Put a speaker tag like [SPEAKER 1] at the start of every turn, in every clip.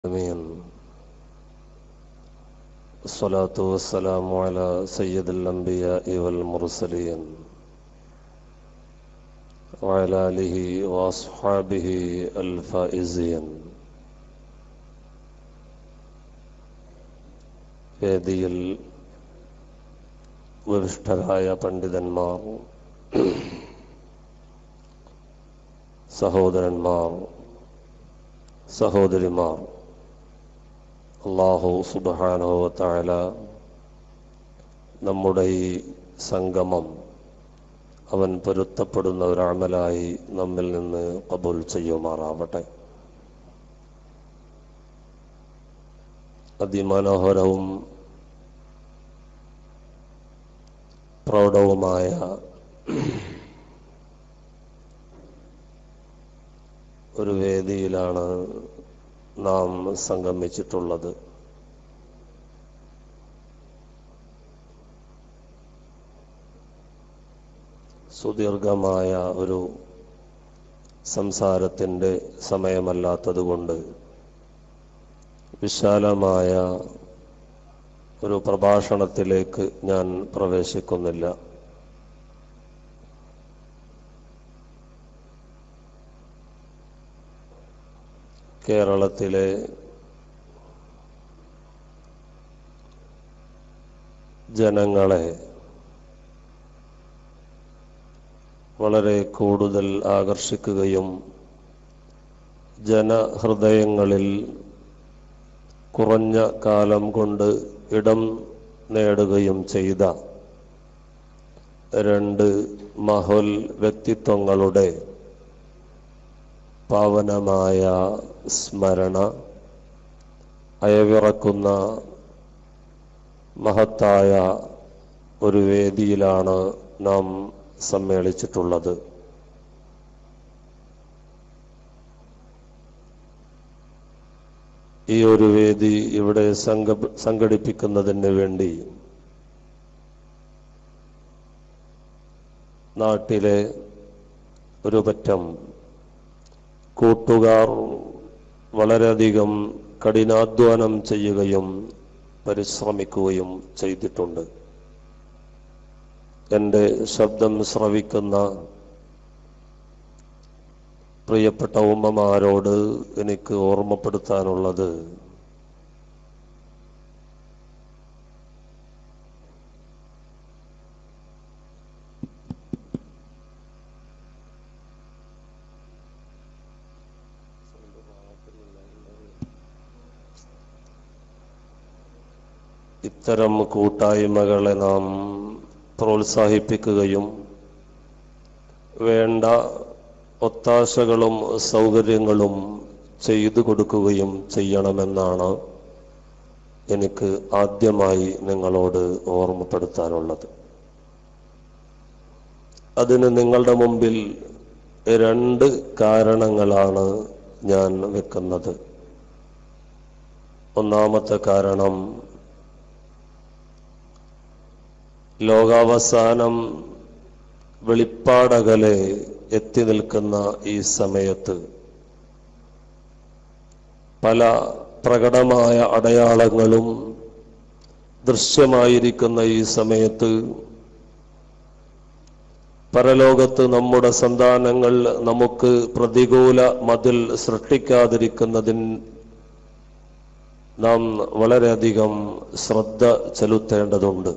[SPEAKER 1] العالمين الصلاة والسلام على سيد الأنبياء والمرسلين وعلى آله وأصحابه الفائزين വേദിയിൽ വിവിഷ്ടരായ പണ്ഡിതന്മാർ സഹോദരന്മാർ സഹോദരിമാർ അള്ളാഹു സുബാനുഭവത്തായ നമ്മുടെ ഈ സംഗമം അവൻ പൊരുത്തപ്പെടുന്ന ഒരു അമലായി നമ്മിൽ നിന്ന് കബൂൽ ചെയ്യുമാറാവട്ടെ അതിമനോഹരവും പ്രൗഢവുമായ ഒരു വേദിയിലാണ് നാം സംഗമിച്ചിട്ടുള്ളത് സുദീർഘമായ ഒരു സംസാരത്തിൻ്റെ സമയമല്ലാത്തതുകൊണ്ട് വിശാലമായ ഒരു പ്രഭാഷണത്തിലേക്ക് ഞാൻ പ്രവേശിക്കുന്നില്ല കേരളത്തിലെ ജനങ്ങളെ വളരെ കൂടുതൽ ആകർഷിക്കുകയും ജനഹൃദയങ്ങളിൽ കുറഞ്ഞ കാലം കൊണ്ട് ഇടം നേടുകയും ചെയ്ത രണ്ട് മഹോൽ വ്യക്തിത്വങ്ങളുടെ പാവനമായ സ്മരണ അയവിറക്കുന്ന മഹത്തായ ഒരു വേദിയിലാണ് നാം സമ്മേളിച്ചിട്ടുള്ളത് ഈ ഒരു വേദി ഇവിടെ സംഘ സംഘടിപ്പിക്കുന്നതിന് വേണ്ടി നാട്ടിലെ ഒരു പറ്റം കൂട്ടുകാർ വളരെയധികം കഠിനാധ്വാനം ചെയ്യുകയും പരിശ്രമിക്കുകയും ചെയ്തിട്ടുണ്ട് എൻ്റെ ശബ്ദം ശ്രവിക്കുന്ന പ്രിയപ്പെട്ട ഉമ്മമാരോട് എനിക്ക് ഓർമ്മപ്പെടുത്താനുള്ളത് ഇത്തരം കൂട്ടായ്മകളെ നാം പ്രോത്സാഹിപ്പിക്കുകയും വേണ്ട ഒത്താശകളും സൗകര്യങ്ങളും ചെയ്തു കൊടുക്കുകയും ചെയ്യണമെന്നാണ് എനിക്ക് ആദ്യമായി നിങ്ങളോട് ഓർമ്മപ്പെടുത്താനുള്ളത് അതിന് നിങ്ങളുടെ മുമ്പിൽ രണ്ട് കാരണങ്ങളാണ് ഞാൻ വെക്കുന്നത് ഒന്നാമത്തെ കാരണം ലോകാവസാനം വെളിപ്പാടകലെ എത്തി നിൽക്കുന്ന ഈ സമയത്ത് പല പ്രകടമായ അടയാളങ്ങളും ദൃശ്യമായിരിക്കുന്ന ഈ സമയത്ത് പരലോകത്ത് നമ്മുടെ സന്താനങ്ങൾ നമുക്ക് പ്രതികൂല മതിൽ സൃഷ്ടിക്കാതിരിക്കുന്നതിന് നാം വളരെയധികം ശ്രദ്ധ ചെലുത്തേണ്ടതുണ്ട്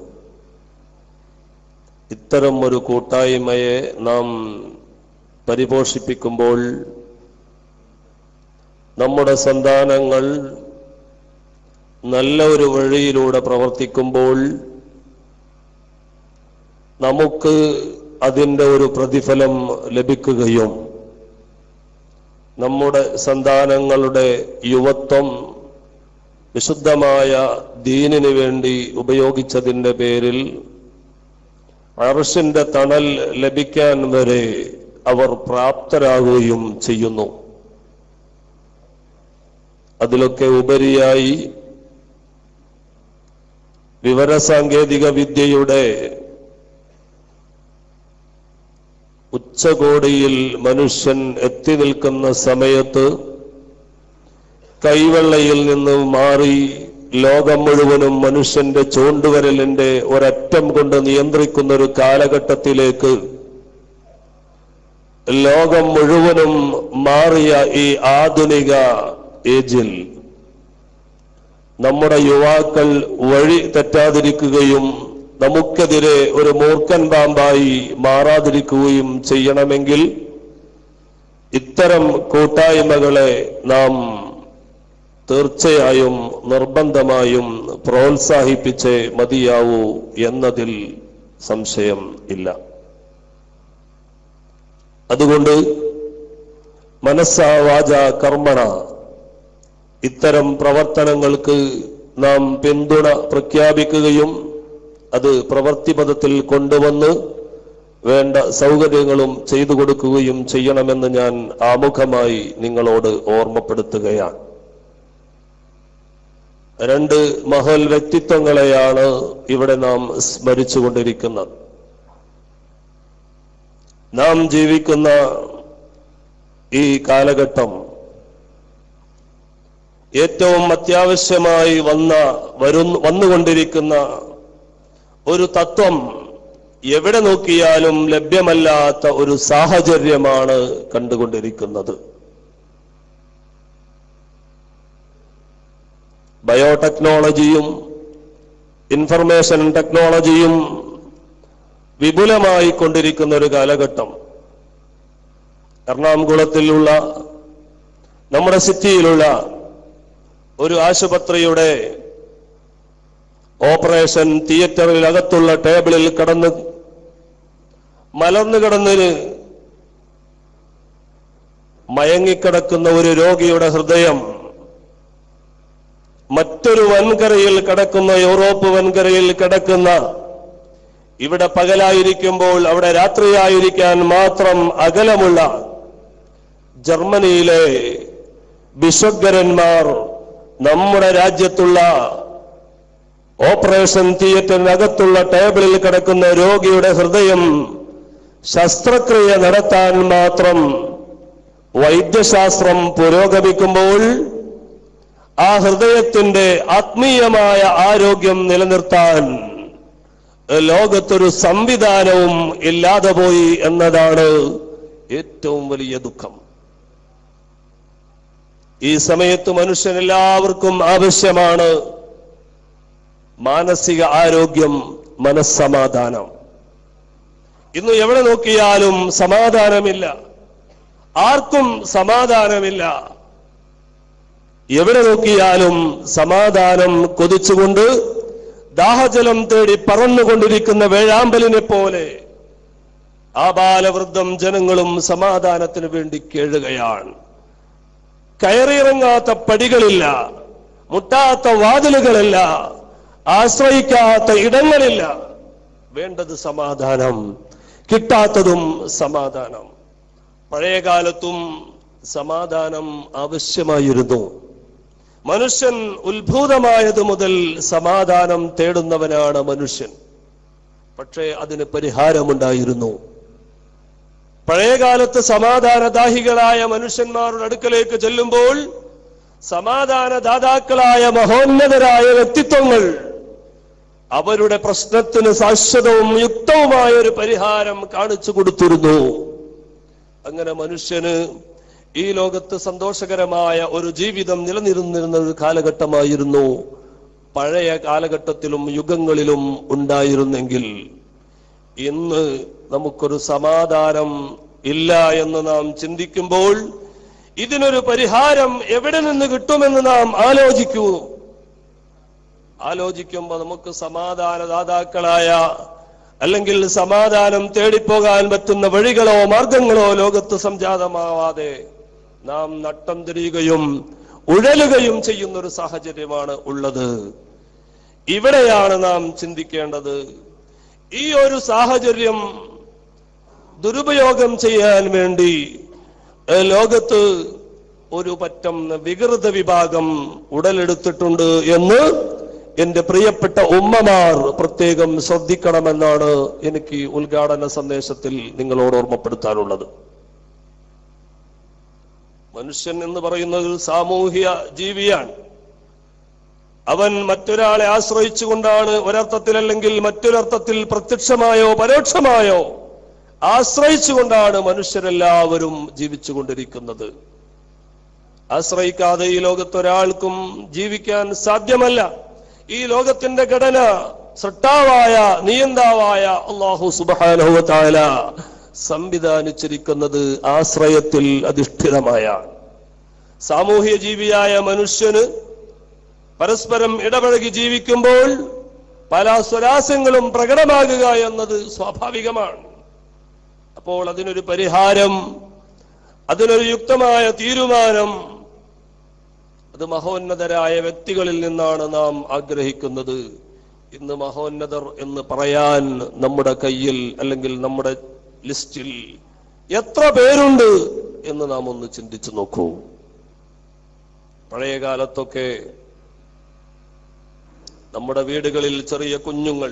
[SPEAKER 1] ഇത്തരം ഒരു കൂട്ടായ്മയെ നാം പരിപോഷിപ്പിക്കുമ്പോൾ നമ്മുടെ സന്താനങ്ങൾ നല്ല ഒരു വഴിയിലൂടെ പ്രവർത്തിക്കുമ്പോൾ നമുക്ക് അതിൻ്റെ ഒരു പ്രതിഫലം ലഭിക്കുകയും നമ്മുടെ സന്താനങ്ങളുടെ യുവത്വം വിശുദ്ധമായ ദീനിനു വേണ്ടി ഉപയോഗിച്ചതിൻ്റെ പേരിൽ അർഷിന്റെ തണൽ ലഭിക്കാൻ വരെ അവർ പ്രാപ്തരാകുകയും ചെയ്യുന്നു അതിലൊക്കെ ഉപരിയായി വിവരസാങ്കേതിക വിദ്യയുടെ ഉച്ചകോടിയിൽ മനുഷ്യൻ എത്തി നിൽക്കുന്ന സമയത്ത് കൈവെള്ളയിൽ നിന്ന് മാറി ലോകം മുഴുവനും മനുഷ്യന്റെ ചൂണ്ടുവരലിന്റെ ഒരറ്റം കൊണ്ട് നിയന്ത്രിക്കുന്ന ഒരു കാലഘട്ടത്തിലേക്ക് ലോകം മുഴുവനും മാറിയ ഈ ആധുനിക ഏജിൽ നമ്മുടെ യുവാക്കൾ വഴി തെറ്റാതിരിക്കുകയും നമുക്കെതിരെ ഒരു മൂർഖൻ പാമ്പായി മാറാതിരിക്കുകയും ചെയ്യണമെങ്കിൽ ഇത്തരം കൂട്ടായ്മകളെ നാം തീർച്ചയായും നിർബന്ധമായും പ്രോത്സാഹിപ്പിച്ചേ മതിയാവൂ എന്നതിൽ സംശയം ഇല്ല അതുകൊണ്ട് മനസ്സാ വാച കർമ്മണ ഇത്തരം പ്രവർത്തനങ്ങൾക്ക് നാം പിന്തുണ പ്രഖ്യാപിക്കുകയും അത് പ്രവൃത്തിപഥത്തിൽ കൊണ്ടുവന്ന് വേണ്ട സൗകര്യങ്ങളും ചെയ്തു കൊടുക്കുകയും ചെയ്യണമെന്ന് ഞാൻ ആമുഖമായി നിങ്ങളോട് ഓർമ്മപ്പെടുത്തുകയാണ് രണ്ട് മഹൽ വ്യക്തിത്വങ്ങളെയാണ് ഇവിടെ നാം സ്മരിച്ചുകൊണ്ടിരിക്കുന്നത് നാം ജീവിക്കുന്ന ഈ കാലഘട്ടം ഏറ്റവും അത്യാവശ്യമായി വന്ന വരുന്ന വന്നുകൊണ്ടിരിക്കുന്ന ഒരു തത്വം എവിടെ നോക്കിയാലും ലഭ്യമല്ലാത്ത ഒരു സാഹചര്യമാണ് കണ്ടുകൊണ്ടിരിക്കുന്നത് ബയോടെക്നോളജിയും ഇൻഫർമേഷൻ ടെക്നോളജിയും വിപുലമായി കൊണ്ടിരിക്കുന്ന ഒരു കാലഘട്ടം എറണാകുളത്തിലുള്ള നമ്മുടെ സിറ്റിയിലുള്ള ഒരു ആശുപത്രിയുടെ ഓപ്പറേഷൻ തിയേറ്ററിൽ അകത്തുള്ള ടേബിളിൽ കടന്ന് മലർന്നു കിടന്നൊരു മയങ്ങിക്കിടക്കുന്ന ഒരു രോഗിയുടെ ഹൃദയം മറ്റൊരു വൻകരയിൽ കിടക്കുന്ന യൂറോപ്പ് വൻകരയിൽ കിടക്കുന്ന ഇവിടെ പകലായിരിക്കുമ്പോൾ അവിടെ രാത്രിയായിരിക്കാൻ മാത്രം അകലമുള്ള ജർമ്മനിയിലെ ബിഷഗ്വരന്മാർ നമ്മുടെ രാജ്യത്തുള്ള ഓപ്പറേഷൻ തിയേറ്ററിനകത്തുള്ള ടേബിളിൽ കിടക്കുന്ന രോഗിയുടെ ഹൃദയം ശസ്ത്രക്രിയ നടത്താൻ മാത്രം വൈദ്യശാസ്ത്രം പുരോഗമിക്കുമ്പോൾ ആ ഹൃദയത്തിന്റെ ആത്മീയമായ ആരോഗ്യം നിലനിർത്താൻ ലോകത്തൊരു സംവിധാനവും ഇല്ലാതെ പോയി എന്നതാണ് ഏറ്റവും വലിയ ദുഃഖം ഈ സമയത്ത് മനുഷ്യൻ എല്ലാവർക്കും ആവശ്യമാണ് മാനസിക ആരോഗ്യം മനസ്സമാധാനം ഇന്ന് എവിടെ നോക്കിയാലും സമാധാനമില്ല ആർക്കും സമാധാനമില്ല എവിടെ നോക്കിയാലും സമാധാനം കൊതിച്ചുകൊണ്ട് ദാഹജലം തേടി പറന്നുകൊണ്ടിരിക്കുന്ന വേഴാമ്പലിനെ പോലെ ആബാലവൃദ്ധം ജനങ്ങളും സമാധാനത്തിന് വേണ്ടി കേഴുകയാണ് കയറിയിറങ്ങാത്ത പടികളില്ല മുട്ടാത്ത വാതിലുകളില്ല ആശ്രയിക്കാത്ത ഇടങ്ങളില്ല വേണ്ടത് സമാധാനം കിട്ടാത്തതും സമാധാനം പഴയ കാലത്തും സമാധാനം ആവശ്യമായിരുന്നു മനുഷ്യൻ ഉത്ഭൂതമായത് മുതൽ സമാധാനം തേടുന്നവനാണ് മനുഷ്യൻ പക്ഷേ അതിന് പരിഹാരമുണ്ടായിരുന്നു പഴയകാലത്ത് സമാധാനദാഹികളായ മനുഷ്യന്മാരുടെ അടുക്കലേക്ക് ചെല്ലുമ്പോൾ സമാധാനദാതാക്കളായ മഹോന്നതരായ വ്യക്തിത്വങ്ങൾ അവരുടെ പ്രശ്നത്തിന് ശാശ്വതവും യുക്തവുമായ ഒരു പരിഹാരം കാണിച്ചു കൊടുത്തിരുന്നു അങ്ങനെ മനുഷ്യന് ഈ ലോകത്ത് സന്തോഷകരമായ ഒരു ജീവിതം നിലനിരുന്നിരുന്ന ഒരു കാലഘട്ടമായിരുന്നു പഴയ കാലഘട്ടത്തിലും യുഗങ്ങളിലും ഉണ്ടായിരുന്നെങ്കിൽ ഇന്ന് നമുക്കൊരു സമാധാനം ഇല്ല എന്ന് നാം ചിന്തിക്കുമ്പോൾ ഇതിനൊരു പരിഹാരം എവിടെ നിന്ന് കിട്ടുമെന്ന് നാം ആലോചിക്കൂ ആലോചിക്കുമ്പോൾ നമുക്ക് സമാധാനദാതാക്കളായ അല്ലെങ്കിൽ സമാധാനം തേടിപ്പോകാൻ പറ്റുന്ന വഴികളോ മാർഗങ്ങളോ ലോകത്ത് സംജാതമാവാതെ നാം നട്ടം തിരിയുകയും ഉഴലുകയും ചെയ്യുന്ന ഒരു സാഹചര്യമാണ് ഉള്ളത് ഇവിടെയാണ് നാം ചിന്തിക്കേണ്ടത് ഈ ഒരു സാഹചര്യം ദുരുപയോഗം ചെയ്യാൻ വേണ്ടി ഏഹ്, ലോകത്ത് ഒരു പറ്റം വികൃത വിഭാഗം ഉടലെടുത്തിട്ടുണ്ട് എന്ന് എന്റെ പ്രിയപ്പെട്ട ഉമ്മമാർ പ്രത്യേകം ശ്രദ്ധിക്കണമെന്നാണ് എനിക്ക് ഉദ്ഘാടന സന്ദേശത്തിൽ നിങ്ങളോട് ഓർമ്മപ്പെടുത്താനുള്ളത് മനുഷ്യൻ എന്ന് പറയുന്നത് ഒരു സാമൂഹ്യ ജീവിയാണ് അവൻ മറ്റൊരാളെ ആശ്രയിച്ചുകൊണ്ടാണ് ഒരർത്ഥത്തിൽ അല്ലെങ്കിൽ മറ്റൊരർത്ഥത്തിൽ പ്രത്യക്ഷമായോ പരോക്ഷമായോ ആശ്രയിച്ചുകൊണ്ടാണ് മനുഷ്യരെല്ലാവരും ജീവിച്ചുകൊണ്ടിരിക്കുന്നത് ആശ്രയിക്കാതെ ഈ ലോകത്ത് ഒരാൾക്കും ജീവിക്കാൻ സാധ്യമല്ല ഈ ലോകത്തിന്റെ ഘടന സട്ടാവായ നിയന്താവായ അള്ളാഹു സുബാനുഭവത്തായ സംവിധാനിച്ചിരിക്കുന്നത് ആശ്രയത്തിൽ അധിഷ്ഠിതമായാണ് സാമൂഹ്യ ജീവിയായ മനുഷ്യന് പരസ്പരം ഇടപഴകി ജീവിക്കുമ്പോൾ പല സ്വരാസ്യങ്ങളും പ്രകടമാകുക എന്നത് സ്വാഭാവികമാണ് അപ്പോൾ അതിനൊരു പരിഹാരം അതിനൊരു യുക്തമായ തീരുമാനം അത് മഹോന്നതരായ വ്യക്തികളിൽ നിന്നാണ് നാം ആഗ്രഹിക്കുന്നത് ഇന്ന് മഹോന്നതർ എന്ന് പറയാൻ നമ്മുടെ കയ്യിൽ അല്ലെങ്കിൽ നമ്മുടെ ലിസ്റ്റിൽ എത്ര പേരുണ്ട് എന്ന് നാം ഒന്ന് ചിന്തിച്ചു നോക്കൂ പഴയ കാലത്തൊക്കെ നമ്മുടെ വീടുകളിൽ ചെറിയ കുഞ്ഞുങ്ങൾ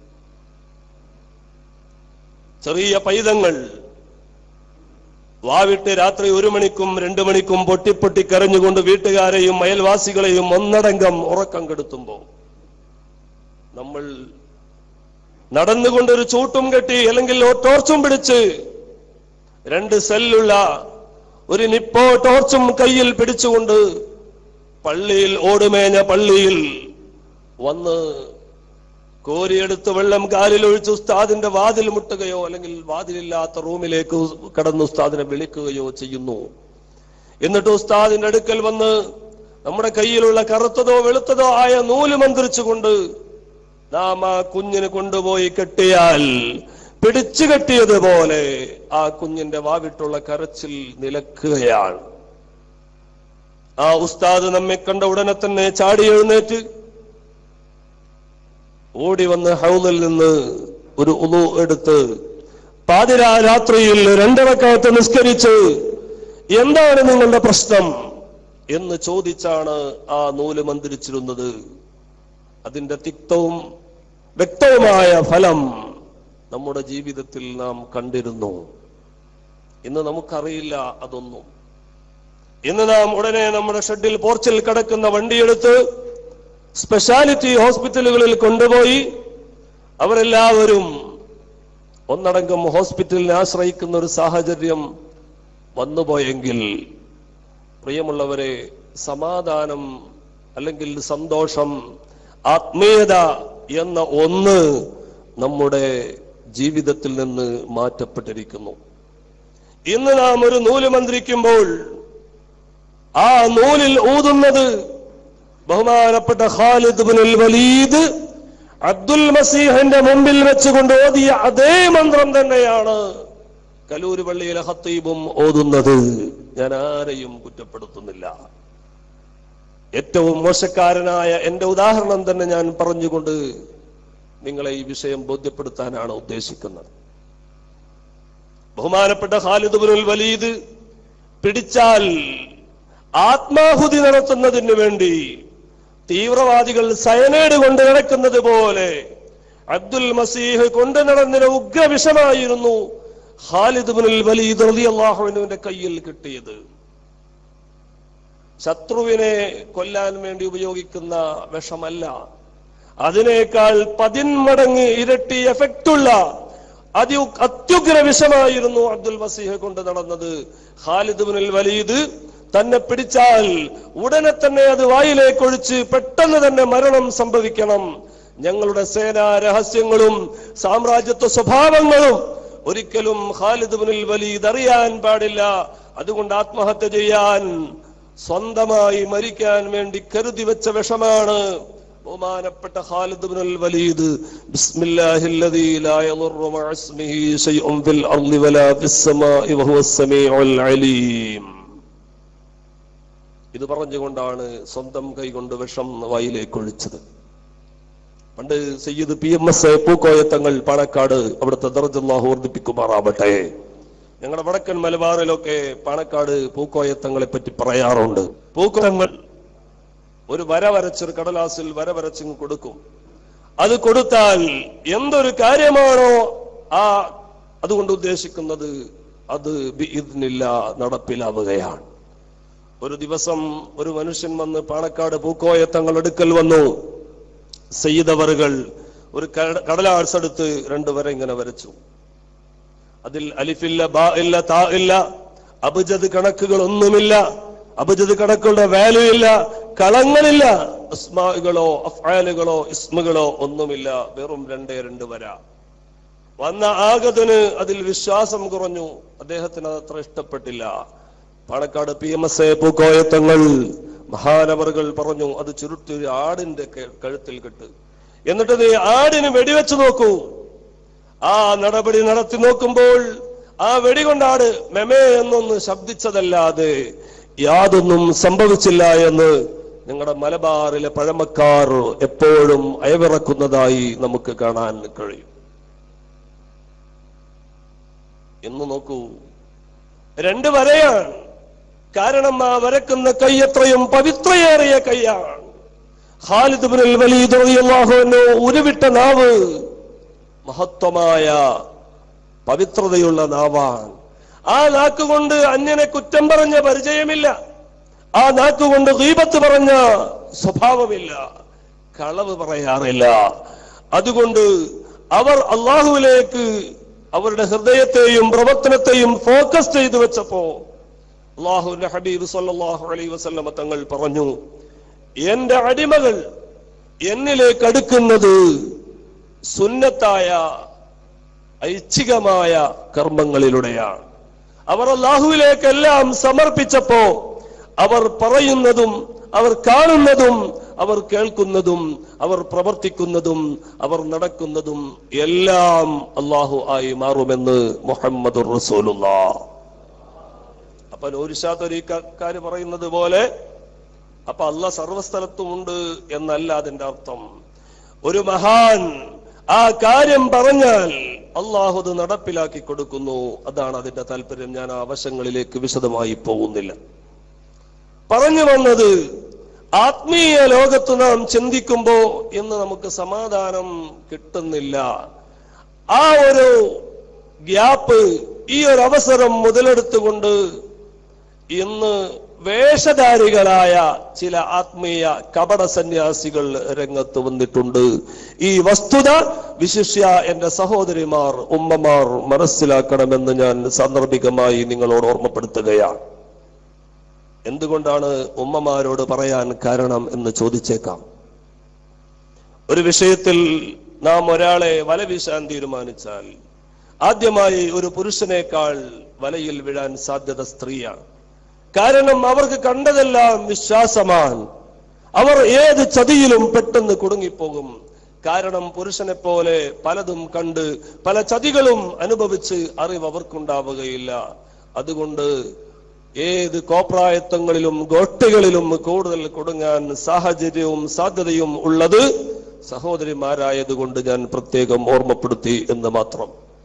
[SPEAKER 1] ചെറിയ പൈതങ്ങൾ വാവിട്ട് രാത്രി ഒരു മണിക്കും രണ്ടു മണിക്കും പൊട്ടിപ്പൊട്ടി കരഞ്ഞുകൊണ്ട് വീട്ടുകാരെയും അയൽവാസികളെയും ഒന്നടങ്കം ഉറക്കം കെടുത്തുമ്പോ നമ്മൾ നടന്നുകൊണ്ടൊരു ചൂട്ടും കെട്ടി അല്ലെങ്കിൽ ടോർച്ചും പിടിച്ച് രണ്ട് സെല്ലുള്ള ഒരു നിപ്പോ ടോർച്ചും കയ്യിൽ പിടിച്ചുകൊണ്ട് പള്ളിയിൽ ഓടുമേഞ്ഞ പള്ളിയിൽ വന്ന് കോരിയെടുത്ത് വെള്ളം കാലിൽ ഒഴിച്ച് ഉസ്താദിന്റെ വാതിൽ മുട്ടുകയോ അല്ലെങ്കിൽ വാതിലില്ലാത്ത റൂമിലേക്ക് കടന്ന് ഉസ്താദിനെ വിളിക്കുകയോ ചെയ്യുന്നു എന്നിട്ട് ഉസ്താദിന്റെ അടുക്കൽ വന്ന് നമ്മുടെ കയ്യിലുള്ള കറുത്തതോ വെളുത്തതോ ആയ നൂല് മന്ത്രിച്ചുകൊണ്ട് നാം ആ കുഞ്ഞിന് കൊണ്ടുപോയി കെട്ടിയാൽ പിടിച്ചു കെട്ടിയതുപോലെ ആ കുഞ്ഞിന്റെ വാവിട്ടുള്ള കരച്ചിൽ നിലക്കുകയാണ് ആ ഉസ്താദ് നമ്മെ കണ്ട ഉടനെ തന്നെ ചാടി എഴുന്നേറ്റ് ഓടി വന്ന് ഹൗലിൽ നിന്ന് ഒരു ഉളു എടുത്ത് പാതിരാ രാത്രിയിൽ രണ്ടരക്കാലത്ത് നിസ്കരിച്ച് എന്താണ് നിങ്ങളുടെ പ്രശ്നം എന്ന് ചോദിച്ചാണ് ആ നൂല് മന്ത്രിച്ചിരുന്നത് അതിന്റെ തിക്തവും വ്യക്തവുമായ ഫലം നമ്മുടെ ജീവിതത്തിൽ നാം കണ്ടിരുന്നു ഇന്ന് നമുക്കറിയില്ല അതൊന്നും ഇന്ന് നാം ഉടനെ നമ്മുടെ ഷെഡിൽ പോർച്ചിൽ കിടക്കുന്ന വണ്ടിയെടുത്ത് സ്പെഷ്യാലിറ്റി ഹോസ്പിറ്റലുകളിൽ കൊണ്ടുപോയി അവരെല്ലാവരും ഒന്നടങ്കം ഹോസ്പിറ്റലിനെ ആശ്രയിക്കുന്ന ഒരു സാഹചര്യം വന്നുപോയെങ്കിൽ പ്രിയമുള്ളവരെ സമാധാനം അല്ലെങ്കിൽ സന്തോഷം ആത്മീയത എന്ന ഒന്ന് നമ്മുടെ ജീവിതത്തിൽ നിന്ന് മാറ്റപ്പെട്ടിരിക്കുന്നു ഇന്ന് നാം ഒരു നൂല് മന്ത്രിക്കുമ്പോൾ ആ നൂലിൽ ഊതുന്നത് ബഹുമാനപ്പെട്ട ഖാലിദ് ബിനുൽ വലീദ് അബ്ദുൽ മസീഹിന്റെ മുമ്പിൽ വെച്ചുകൊണ്ട് ഓതിയ അതേ മന്ത്രം തന്നെയാണ് കലൂര് പള്ളിയിലെ ഹത്തീബും ഓതുന്നത് ഞാൻ ആരെയും കുറ്റപ്പെടുത്തുന്നില്ല ഏറ്റവും മോശക്കാരനായ എന്റെ ഉദാഹരണം തന്നെ ഞാൻ പറഞ്ഞുകൊണ്ട് നിങ്ങളെ ഈ വിഷയം ബോധ്യപ്പെടുത്താനാണ് ഉദ്ദേശിക്കുന്നത് ബഹുമാനപ്പെട്ട ഖാലിദ് ബിനുൽ വലീദ് പിടിച്ചാൽ ആത്മാഹുതി നടത്തുന്നതിന് വേണ്ടി തീവ്രവാദികൾ സയനൈഡ് കൊണ്ട് നടക്കുന്നത് പോലെ അബ്ദുൽ മസീഹ് കൊണ്ട് നടന്നിന് ഉഗ്രവിഷമായിരുന്നു ഖാലിദ് ബിനുൽ വലീദ് റളിയല്ലാഹുവിന്റെ കയ്യിൽ കിട്ടിയത് ശത്രുവിനെ കൊല്ലാൻ വേണ്ടി ഉപയോഗിക്കുന്ന വിഷമല്ല അതിനേക്കാൾ പതിന്മടങ്ങ് ഇരട്ടി എഫക്റ്റുള്ള അതി അത്യുഗ്ര വിഷമായിരുന്നു അബ്ദുൽ മസീഹ് കൊണ്ട് നടന്നത് ഖാലിദ് ബിനുൽ വലീദ് തന്നെ പിടിച്ചാൽ ഉടനെ തന്നെ അത് വായിലേക്കൊഴിച്ച് പെട്ടെന്ന് തന്നെ മരണം സംഭവിക്കണം ഞങ്ങളുടെ സേനാ രഹസ്യങ്ങളും സാമ്രാജ്യത്വ സ്വഭാവങ്ങളും ഒരിക്കലും ഖാലിദ് ബിനുൽ വലീദ് അറിയാൻ പാടില്ല അതുകൊണ്ട് ആത്മഹത്യ ചെയ്യാൻ സ്വന്തമായി മരിക്കാൻ വേണ്ടി കരുതി വെച്ച വിഷമാണ് ബഹുമാനപ്പെട്ട ഖാലിദ് ബിനുൽ വലീദ് ബിസ്മില്ലാഹില്ലദീ ലാ യദുറു മഅ ഇസ്മിഹി ശൈഉൻ ഫിൽ അർളി വലാ ഫിസ് സമാഇ വഹുവസ് സമീഉൽ അലീം ഇത് പറഞ്ഞുകൊണ്ടാണ് സ്വന്തം കൈകൊണ്ട് വിഷം വായിലേക്ക് ഒഴിച്ചത് പണ്ട് Sayyid P M S Pookoyathangal Panakkad അവിടുത്തെ ദർജല്ലാഹു വർദ്ധിപ്പിക്കുമാറാവട്ടെ ഞങ്ങളുടെ വടക്കൻ മലബാറിലൊക്കെ പാണക്കാട് പൂക്കോയത്തങ്ങളെ പറ്റി പറയാറുണ്ട് പൂക്കോയങ്ങൾ ഒരു വര വരച്ചൊരു കടലാസിൽ വര വരച്ചിങ് കൊടുക്കും അത് കൊടുത്താൽ എന്തൊരു കാര്യമാണോ ആ അതുകൊണ്ട് ഉദ്ദേശിക്കുന്നത് അത് ബിഇദ്നില്ല നടപ്പിലാവുകയാണ് ഒരു ദിവസം ഒരു മനുഷ്യൻ വന്ന് പാണക്കാട് പൂക്കോയ തങ്ങൾ എടുക്കൽ വന്നു സയ്യിദവറുകൾ ഒരു കട- കടലാഴ്സ് എടുത്ത് രണ്ടുവരെ ഇങ്ങനെ വരച്ചു അതിൽ അലിഫില്ല ബാ ഇല്ല താ ഇല്ല അബുജത് കണക്കുകൾ ഒന്നുമില്ല അബുജത് കണക്കുകളുടെ വാല്യൂ ഇല്ല കളങ്ങളില്ല ഇസ്മാകളോ അഫ്ആലുകളോ ഇസ്മുകളോ ഒന്നുമില്ല വെറും രണ്ടേ രണ്ട് വര വന്ന ആഗതന് അതിൽ വിശ്വാസം കുറഞ്ഞു അദ്ദേഹത്തിന് അത് അത്ര ഇഷ്ടപ്പെട്ടില്ല Panakkad P M S A Pookoyathangal മഹാനവറുകൾ പറഞ്ഞു അത് ചുരുട്ടി ഒരു ആടിന്റെ ക- കഴുത്തിൽ കെട്ട് എന്നിട്ട് നീ ആടിന് വെടിവെച്ച് നോക്കൂ ആ നടപടി നടത്തി നോക്കുമ്പോൾ ആ വെടികൊണ്ടാട് മെമേ എന്നൊന്ന് ശബ്ദിച്ചതല്ലാതെ യാതൊന്നും സംഭവിച്ചില്ല എന്ന് നിങ്ങളുടെ മലബാറിലെ പഴമക്കാർ എപ്പോഴും അയവിറക്കുന്നതായി നമുക്ക് കാണാൻ കഴിയും എന്ന് നോക്കൂ രണ്ട് വരയാണ് കാരണം ആ വരക്കുന്ന കൈ എത്രയും പവിത്രയേറിയ കൈയാണ് ഖാലിദ് ബിൻ വലീദ് റളിയല്ലാഹു അൻഹു ഉരുവിട്ട നാവ് മഹത്വമായ പവിത്രതയുള്ള നാവാണ് ആ നാക്കുകൊണ്ട് അന്യനെ കുറ്റം പറഞ്ഞ പരിചയമില്ല ആ നാക്കുകൊണ്ട് ഗീബത്ത് പറഞ്ഞ സ്വഭാവമില്ല കളവ് പറയാറില്ല അതുകൊണ്ട് അവർ അള്ളാഹുവിലേക്ക് അവരുടെ ഹൃദയത്തെയും പ്രവർത്തനത്തെയും ഫോക്കസ് ചെയ്തു വെച്ചപ്പോ അള്ളാഹുവിന്റെ ഹബീബ് സല്ലല്ലാഹു അലൈഹി വസല്ലമ തങ്ങൾ പറഞ്ഞു എന്റെ അടിമകൾ എന്നിലേക്ക് അടുക്കുന്നത് സുന്നത്തായ ഐച്ഛികമായ കർമ്മങ്ങളിലൂടെയാണ് അവർ അള്ളാഹുവിലേക്കെല്ലാം സമർപ്പിച്ചപ്പോ അവർ പറയുന്നതും അവർ കാണുന്നതും അവർ കേൾക്കുന്നതും അവർ പ്രവർത്തിക്കുന്നതും അവർ നടക്കുന്നതും എല്ലാം അള്ളാഹു ആയി മാറുമെന്ന് മുഹമ്മദ് റസൂലുള്ള അപ്പൊ നൂരിശാത്തൊരീക്കാര് പറയുന്നത് പോലെ അപ്പൊ അല്ല സർവസ്ഥലത്തുമുണ്ട് എന്നല്ല അതിന്റെ അർത്ഥം ഒരു മഹാൻ ആ കാര്യം പറഞ്ഞാൽ അള്ളാഹു അത് നടപ്പിലാക്കി കൊടുക്കുന്നു അതാണ് അതിന്റെ താല്പര്യം ഞാൻ ആ വശങ്ങളിലേക്ക് വിശദമായി പോകുന്നില്ല പറഞ്ഞു വന്നത് ആത്മീയ ലോകത്ത് നാം ചിന്തിക്കുമ്പോ ഇന്ന് നമുക്ക് സമാധാനം കിട്ടുന്നില്ല ആ ഒരു ഗ്യാപ്പ് ഈ ഒരു അവസരം മുതലെടുത്തുകൊണ്ട് ഇന്ന് വേഷധാരികളായ ചില ആത്മീയ കപട സന്യാസികൾ രംഗത്ത് വന്നിട്ടുണ്ട് ഈ വസ്തുത വിശിഷ്യ എന്റെ സഹോദരിമാർ ഉമ്മമാർ മനസ്സിലാക്കണമെന്ന് ഞാൻ സാന്ദർഭികമായി നിങ്ങളോട് ഓർമ്മപ്പെടുത്തുകയാണ് എന്തുകൊണ്ടാണ് ഉമ്മമാരോട് പറയാൻ കാരണം എന്ന് ചോദിച്ചേക്കാം ഒരു വിഷയത്തിൽ നാം ഒരാളെ വല വീശാൻ തീരുമാനിച്ചാൽ ആദ്യമായി ഒരു പുരുഷനേക്കാൾ വലയിൽ വീഴാൻ സാധ്യത സ്ത്രീയാണ് കാരണം അവർക്ക് കണ്ടതെല്ലാം വിശ്വാസമാണ് അവർ ഏത് ചതിയിലും പെട്ടെന്ന് കുടുങ്ങിപ്പോകും കാരണം പുരുഷനെ പോലെ പലതും കണ്ട് പല ചതികളും അനുഭവിച്ച് അറിവ് അവർക്കുണ്ടാവുകയില്ല അതുകൊണ്ട് ഏത് കോപ്രായത്വങ്ങളിലും ഗോട്ടികളിലും കൂടുതൽ കൊടുങ്ങാൻ സാഹചര്യവും സാധ്യതയും ഉള്ളത് സഹോദരിമാരായതുകൊണ്ട് ഞാൻ പ്രത്യേകം ഓർമ്മപ്പെടുത്തി എന്ന് മാത്രം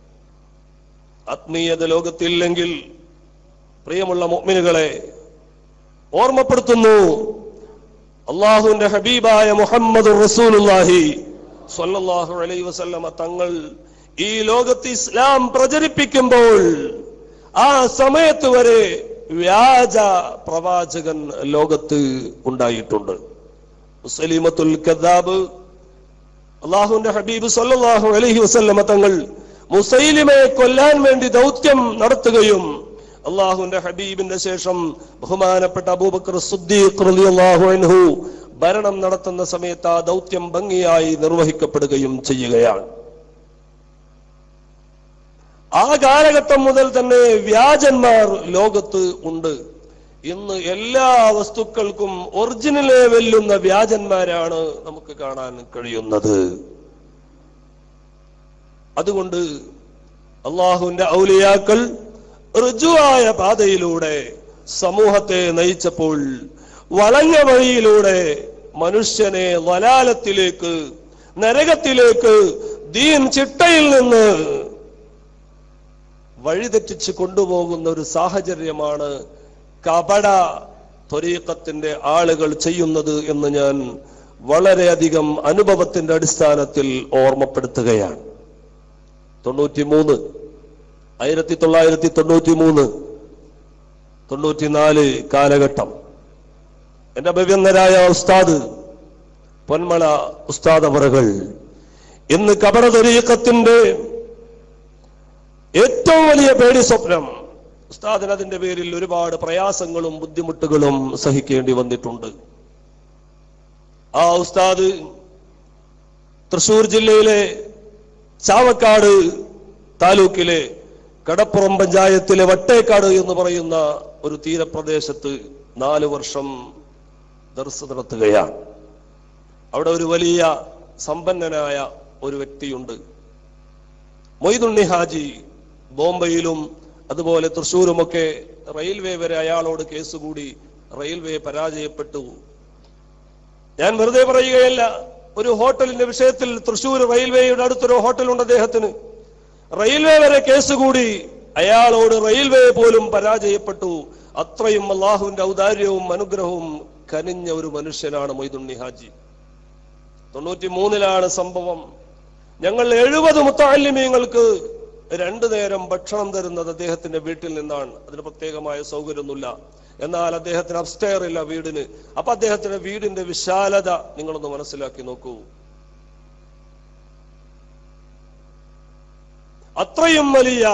[SPEAKER 1] ആത്മീയത ലോകത്തില്ലെങ്കിൽ പ്രിയമുള്ള മുഅ്മിനുകളെ ഓർമ്മപ്പെടുത്തുന്നു അള്ളാഹുവിന്റെ ഹബീബായ മുഹമ്മദ് റസൂലുള്ളാഹി സ്വല്ലല്ലാഹു അലൈഹി വസല്ലമ തങ്ങൾ ഈ ലോകത്ത് ഇസ്ലാം പ്രചരിപ്പിക്കുമ്പോൾ ആ സമയത്ത് വരെ വ്യാജ പ്രവാചകൻ ലോകത്ത് ഉണ്ടായിട്ടുണ്ട് മുസ്ലിമത്തുൽ കദാബ് അള്ളാഹുവിന്റെ ഹബീബ് സല്ലല്ലാഹു അലൈഹി വസല്ലമ തങ്ങൾ മുസൈലിമയെ കൊല്ലാൻ വേണ്ടി ദൗത്യം നടത്തുകയും അള്ളാഹുവിന്റെ ഹബീബിന്റെ ശേഷം ബഹുമാനപ്പെട്ട അബൂബക്കർ സുദ്ദീഖ് റളിയല്ലാഹു അൻഹു ഭരണം നടത്തുന്ന സമയത്ത് ആ ദൗത്യം ഭംഗിയായി നിർവഹിക്കപ്പെടുകയും ചെയ്യുകയാണ് ആ കാലഘട്ടം മുതൽ തന്നെ വ്യാജന്മാർ ലോകത്ത് ഉണ്ട് ഇന്ന് എല്ലാ വസ്തുക്കൾക്കും ഒറിജിനലെ വെല്ലുന്ന വ്യാജന്മാരാണ് നമുക്ക് കാണാൻ കഴിയുന്നത് അതുകൊണ്ട് അള്ളാഹുവിന്റെ ഔലിയാക്കൾ ഋജുവായ പാതയിലൂടെ സമൂഹത്തെ നയിച്ചപ്പോൾ വളഞ്ഞ വഴിയിലൂടെ മനുഷ്യനെ വലാലത്തിലേക്ക് നരകത്തിലേക്ക് ദീൻ ചിട്ടയിൽ നിന്ന് വഴിതെറ്റിച്ച് കൊണ്ടുപോകുന്ന ഒരു സാഹചര്യമാണ് കപട ത്വരീക്കത്തിന്റെ ആളുകൾ ചെയ്യുന്നത് എന്ന് ഞാൻ വളരെയധികം അനുഭവത്തിന്റെ അടിസ്ഥാനത്തിൽ ഓർമ്മപ്പെടുത്തുകയാണ് തൊണ്ണൂറ്റി മൂന്ന് ആയിരത്തി തൊള്ളായിരത്തി തൊണ്ണൂറ്റി മൂന്ന് തൊണ്ണൂറ്റിനാല് കാലഘട്ടം എന്റെ അഭിവന്ദരായ ഉസ്താദ് പൊന്മള ഉസ്താദ് അവറുകൾ ഇന്ന് കബറതരീക്കത്തിന്റെ ഏറ്റവും വലിയ പേടി സ്വപ്നം ഉസ്താദിന് അതിന്റെ പേരിൽ ഒരുപാട് പ്രയാസങ്ങളും ബുദ്ധിമുട്ടുകളും സഹിക്കേണ്ടി വന്നിട്ടുണ്ട് ആ ഉസ്താദ് തൃശൂർ ജില്ലയിലെ ചാവക്കാട് താലൂക്കിലെ കടപ്പുറം പഞ്ചായത്തിലെ വട്ടേക്കാട് എന്ന് പറയുന്ന ഒരു തീരപ്രദേശത്ത് നാല് വർഷം ദർസ് നടത്തുകയാണ് അവിടെ ഒരു വലിയ സമ്പന്നനായ ഒരു വ്യക്തിയുണ്ട് മൊയ്തുണ്ണി ഹാജി ബോംബെയിലും അതുപോലെ തൃശ്ശൂരുമൊക്കെ റെയിൽവേ വരെ അയാളോട് കേസ് കൂടി റെയിൽവേ പരാജയപ്പെട്ടു ഞാൻ വെറുതെ പറയുകയല്ല ഒരു ഹോട്ടലിന്റെ വിഷയത്തിൽ തൃശ്ശൂർ റെയിൽവേയുടെ അടുത്തൊരു ഹോട്ടലുണ്ട് അദ്ദേഹത്തിന് റെയിൽവേ വരെ കേസ് കൂടി അയാളോട് റെയിൽവേ പോലും പരാജയപ്പെട്ടു അത്രയും അള്ളാഹുവിന്റെ ഔദാര്യവും അനുഗ്രഹവും കനിഞ്ഞ ഒരു മനുഷ്യനാണ് മൊയ്തുണ്ണി ഹാജി തൊണ്ണൂറ്റി മൂന്നിലാണ് സംഭവം ഞങ്ങൾ എഴുപത് മുത്താലിമ്യങ്ങൾക്ക് രണ്ടു നേരം ഭക്ഷണം തരുന്നത് അദ്ദേഹത്തിന്റെ വീട്ടിൽ നിന്നാണ് അതിന് പ്രത്യേകമായ സൗകര്യമൊന്നുമില്ല എന്നാൽ അദ്ദേഹത്തിന് അപ്സ്റ്റെയർ ഇല്ല വീടിന് അപ്പൊ അദ്ദേഹത്തിന്റെ വീടിന്റെ വിശാലത നിങ്ങളൊന്ന് മനസ്സിലാക്കി നോക്കൂ അത്രയും വലിയ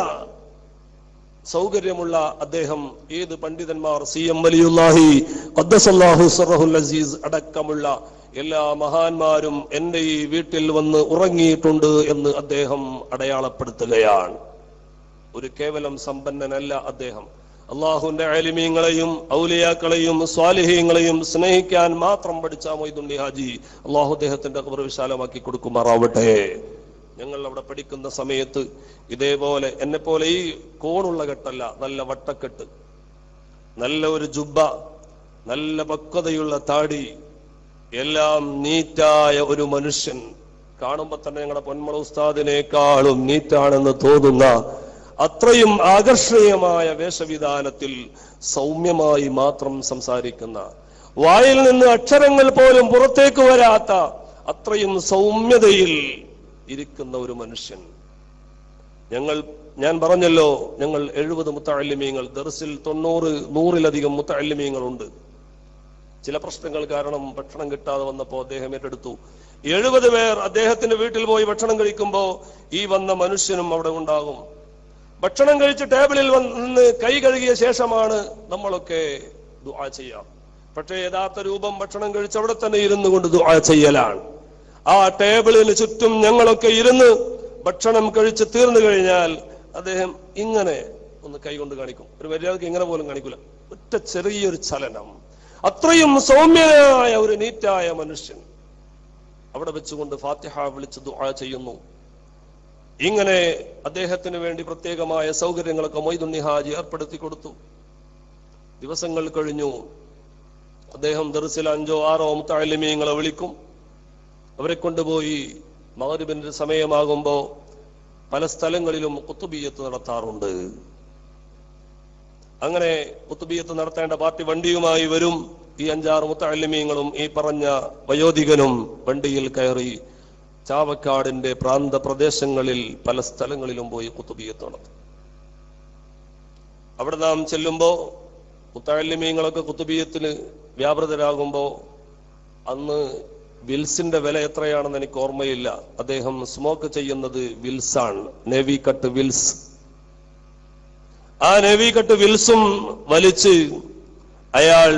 [SPEAKER 1] സൗകര്യമുള്ള അദ്ദേഹം ഏത് പണ്ഡിതന്മാർ സി എം വലിയുല്ലാഹി ഖദ്ദസല്ലാഹു സറഹുൽ അസീസ് അടക്കമുള്ള എല്ലാ മഹാന്മാരും എന്റെ ഈ വീട്ടിൽ വന്ന് ഉറങ്ങിയിട്ടുണ്ട് എന്ന് അദ്ദേഹം അടയാളപ്പെടുത്തുകയാണ് ഒരു കേവലം സമ്പന്നനല്ല അദ്ദേഹം അള്ളാഹുവിന്റെ അലിമീങ്ങളെയും ഔലിയാക്കളെയും സ്വാലിഹീങ്ങളെയും സ്നേഹിക്കാൻ മാത്രം പഠിച്ച മൊയ്തുണ്ണി ഹാജി അള്ളാഹു അദ്ദേഹത്തിന്റെ ഖബർ വിശാലമാക്കി കൊടുക്കുമാറാവട്ടെ ഞങ്ങൾ അവിടെ പഠിക്കുന്ന സമയത്ത് ഇതേപോലെ എന്നെ പോലെ ഈ കോണുള്ള കെട്ടല്ല നല്ല വട്ടക്കെട്ട് നല്ല ഒരു ജുബ്ബ നല്ല പക്വതയുള്ള താടി എല്ലാം നീറ്റായ ഒരു മനുഷ്യൻ കാണുമ്പോ തന്നെ ഞങ്ങളുടെ പൊന്മള ഉസ്താദിനേക്കാളും നീറ്റാണെന്ന് തോന്നുന്ന അത്രയും ആകർഷണീയമായ വേഷവിധാനത്തിൽ സൗമ്യമായി മാത്രം സംസാരിക്കുന്ന വായിൽ നിന്ന് അക്ഷരങ്ങൾ പോലും പുറത്തേക്ക് വരാത്ത അത്രയും സൗമ്യതയിൽ ഇരിക്കുന്ന ഒരു മനുഷ്യൻ ഞങ്ങൾ ഞാൻ പറഞ്ഞല്ലോ ഞങ്ങൾ എഴുപത് മുത്തഅല്ലിമീങ്ങൾ ദർസിൽ തൊണ്ണൂറ് നൂറിലധികം മുത്തഅല്ലിമീങ്ങളുണ്ട് ചില പ്രശ്നങ്ങൾ കാരണം ഭക്ഷണം കിട്ടാതെ വന്നപ്പോ അദ്ദേഹം ഏറ്റെടുത്തു എഴുപത് പേർ അദ്ദേഹത്തിന്റെ വീട്ടിൽ പോയി ഭക്ഷണം കഴിക്കുമ്പോ ഈ വന്ന മനുഷ്യനും അവിടെ ഉണ്ടാകും ഭക്ഷണം കഴിച്ച് ടേബിളിൽ വന്ന് കൈ കഴുകിയ ശേഷമാണ് നമ്മളൊക്കെ ദുആ ചെയ്യാം പക്ഷേ യഥാർത്ഥ രൂപം ഭക്ഷണം കഴിച്ച് അവിടെ തന്നെ ഇരുന്നു കൊണ്ട് ദുആ ചെയ്യലാണ് ആ ടേബിളിന് ചുറ്റും ഞങ്ങളൊക്കെ ഇരുന്ന് ഭക്ഷണം കഴിച്ച് തീർന്നു കഴിഞ്ഞാൽ അദ്ദേഹം ഇങ്ങനെ ഒന്ന് കൈകൊണ്ട് കാണിക്കും ഒരു മര്യാദക്ക് ഇങ്ങനെ പോലും കാണിക്കൂല ഒറ്റ ചെറിയൊരു ചലനം അത്രയും സൗമ്യനായ ഒരു നീറ്റായ മനുഷ്യൻ അവിടെ വെച്ചുകൊണ്ട് ഫാത്തിഹ വിളിച്ച് ദുആ ചെയ്യുന്നു ഇങ്ങനെ അദ്ദേഹത്തിന് വേണ്ടി പ്രത്യേകമായ സൗകര്യങ്ങളൊക്കെ മൊയ്തുണ്ണി ഹാജി ഏർപ്പെടുത്തി കൊടുത്തു ദിവസങ്ങൾ കഴിഞ്ഞു അദ്ദേഹം ദർസിൽ അഞ്ചോ ആറോ മുത്താലിമീങ്ങളെ വിളിക്കും അവരെ കൊണ്ടുപോയി മകരിബിന്റെ സമയമാകുമ്പോ പല സ്ഥലങ്ങളിലും കുത്തുബീയത്ത് നടത്താറുണ്ട് അങ്ങനെ കുത്തുബീയത്ത് നടത്തേണ്ട പാർട്ടി വണ്ടിയുമായി വരും ഈ അഞ്ചാറ് മുത്തല്ലിമീങ്ങളും ഈ പറഞ്ഞ വയോധികനും വണ്ടിയിൽ കയറി ചാവക്കാടിന്റെ പ്രാന്ത പ്രദേശങ്ങളിൽ പല സ്ഥലങ്ങളിലും പോയി കുത്തുബീയത്ത് നടത്തും അവിടെ നാം ചെല്ലുമ്പോ മുത്തല്ലിമീങ്ങളൊക്കെ കുത്തുബീയത്തിന് വ്യാപൃതരാകുമ്പോ അന്ന് വിൽസിന്റെ വില എത്രയാണെന്ന് എനിക്ക് ഓർമ്മയില്ല അദ്ദേഹം സ്മോക്ക് ചെയ്യുന്നത് വിൽസാണ് നേവി കട്ട് വിൽസ് ആ നേവി കട്ട് വിൽസും വലിച്ച് അയാൾ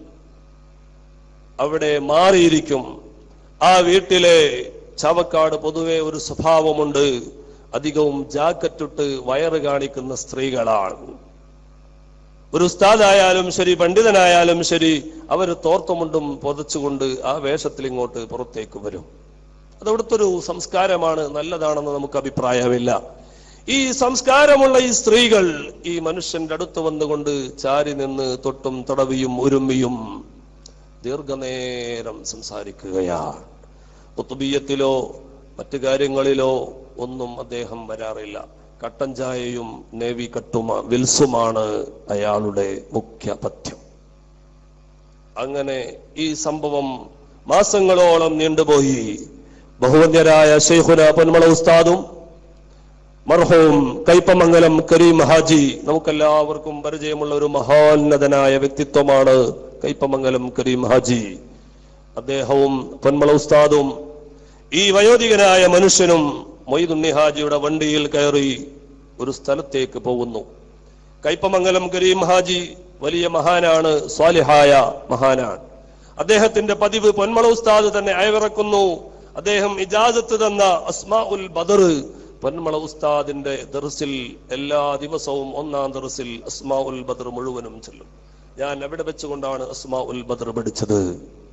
[SPEAKER 1] അവിടെ മാറിയിരിക്കും ആ വീട്ടിലെ ചാവക്കാട് പൊതുവെ ഒരു സ്വഭാവമുണ്ട് അധികവും ജാക്കറ്റിട്ട് വയറ് കാണിക്കുന്ന സ്ത്രീകളാണ് ഒരു ഉസ്താദായാലും ശരി പണ്ഡിതനായാലും ശരി അവർ തോർത്തുമുണ്ടും പൊതച്ചുകൊണ്ട് ആ വേഷത്തിൽ ഇങ്ങോട്ട് പുറത്തേക്ക് വരും അതവിടുത്തെ ഒരു സംസ്കാരമാണ് നല്ലതാണെന്ന് നമുക്ക് അഭിപ്രായമില്ല ഈ സംസ്കാരമുള്ള ഈ സ്ത്രീകൾ ഈ മനുഷ്യന്റെ അടുത്ത് വന്നുകൊണ്ട് ചാരി നിന്ന് തൊട്ടും തടവിയും ഒരുമ്മിയും ദീർഘനേരം സംസാരിക്കുകയാണ് കുത്തുബീയത്തിലോ മറ്റു കാര്യങ്ങളിലോ ഒന്നും അദ്ദേഹം വരാറില്ല കട്ടൻ ചായയും നേവി കട്ടുമ വിൽസുമാണ് അയാളുടെ മുഖ്യ പഥ്യം അങ്ങനെ ഈ സംഭവം മാസങ്ങളോളം നീണ്ടുപോയി ബഹുവന്യരായ ഷെയ്ഖുന പൊന്മള ഉസ്താദും മർഹൂം കൈപ്പമംഗലം കരീം ഹാജി നമുക്കെല്ലാവർക്കും പരിചയമുള്ള ഒരു മഹോന്നതനായ വ്യക്തിത്വമാണ് കൈപ്പമംഗലം കരീം ഹാജി അദ്ദേഹവും പൊന്മള ഉസ്താദും ഈ വയോധികനായ മനുഷ്യനും മൊയ്തുണ്ണി ഹാജിയുടെ വണ്ടിയിൽ കയറി ഒരു സ്ഥലത്തേക്ക് പോകുന്നു കൈപ്പമംഗലം കരീം ഹാജി വലിയ മഹാനാണ് സ്വാലിഹായ മഹാനാണ് അദ്ദേഹത്തിന്റെ പതിവ് പൊന്മള ഉസ്താദ് തന്നെ അയവിറക്കുന്നു അദ്ദേഹം ഇജാസത്ത് തന്ന അസ്മാ ഉൽ ബദർ പൊന്മള ഉസ്താദിന്റെ ദർസിൽ എല്ലാ ദിവസവും ഒന്നാം ദർസിൽ അസ്മാ ഉൽ ബദർ മുഴുവനും ചെല്ലും ഞാൻ എവിടെ വെച്ചുകൊണ്ടാണ് അസ്മാ ഉൽ ബദർ പഠിച്ചത്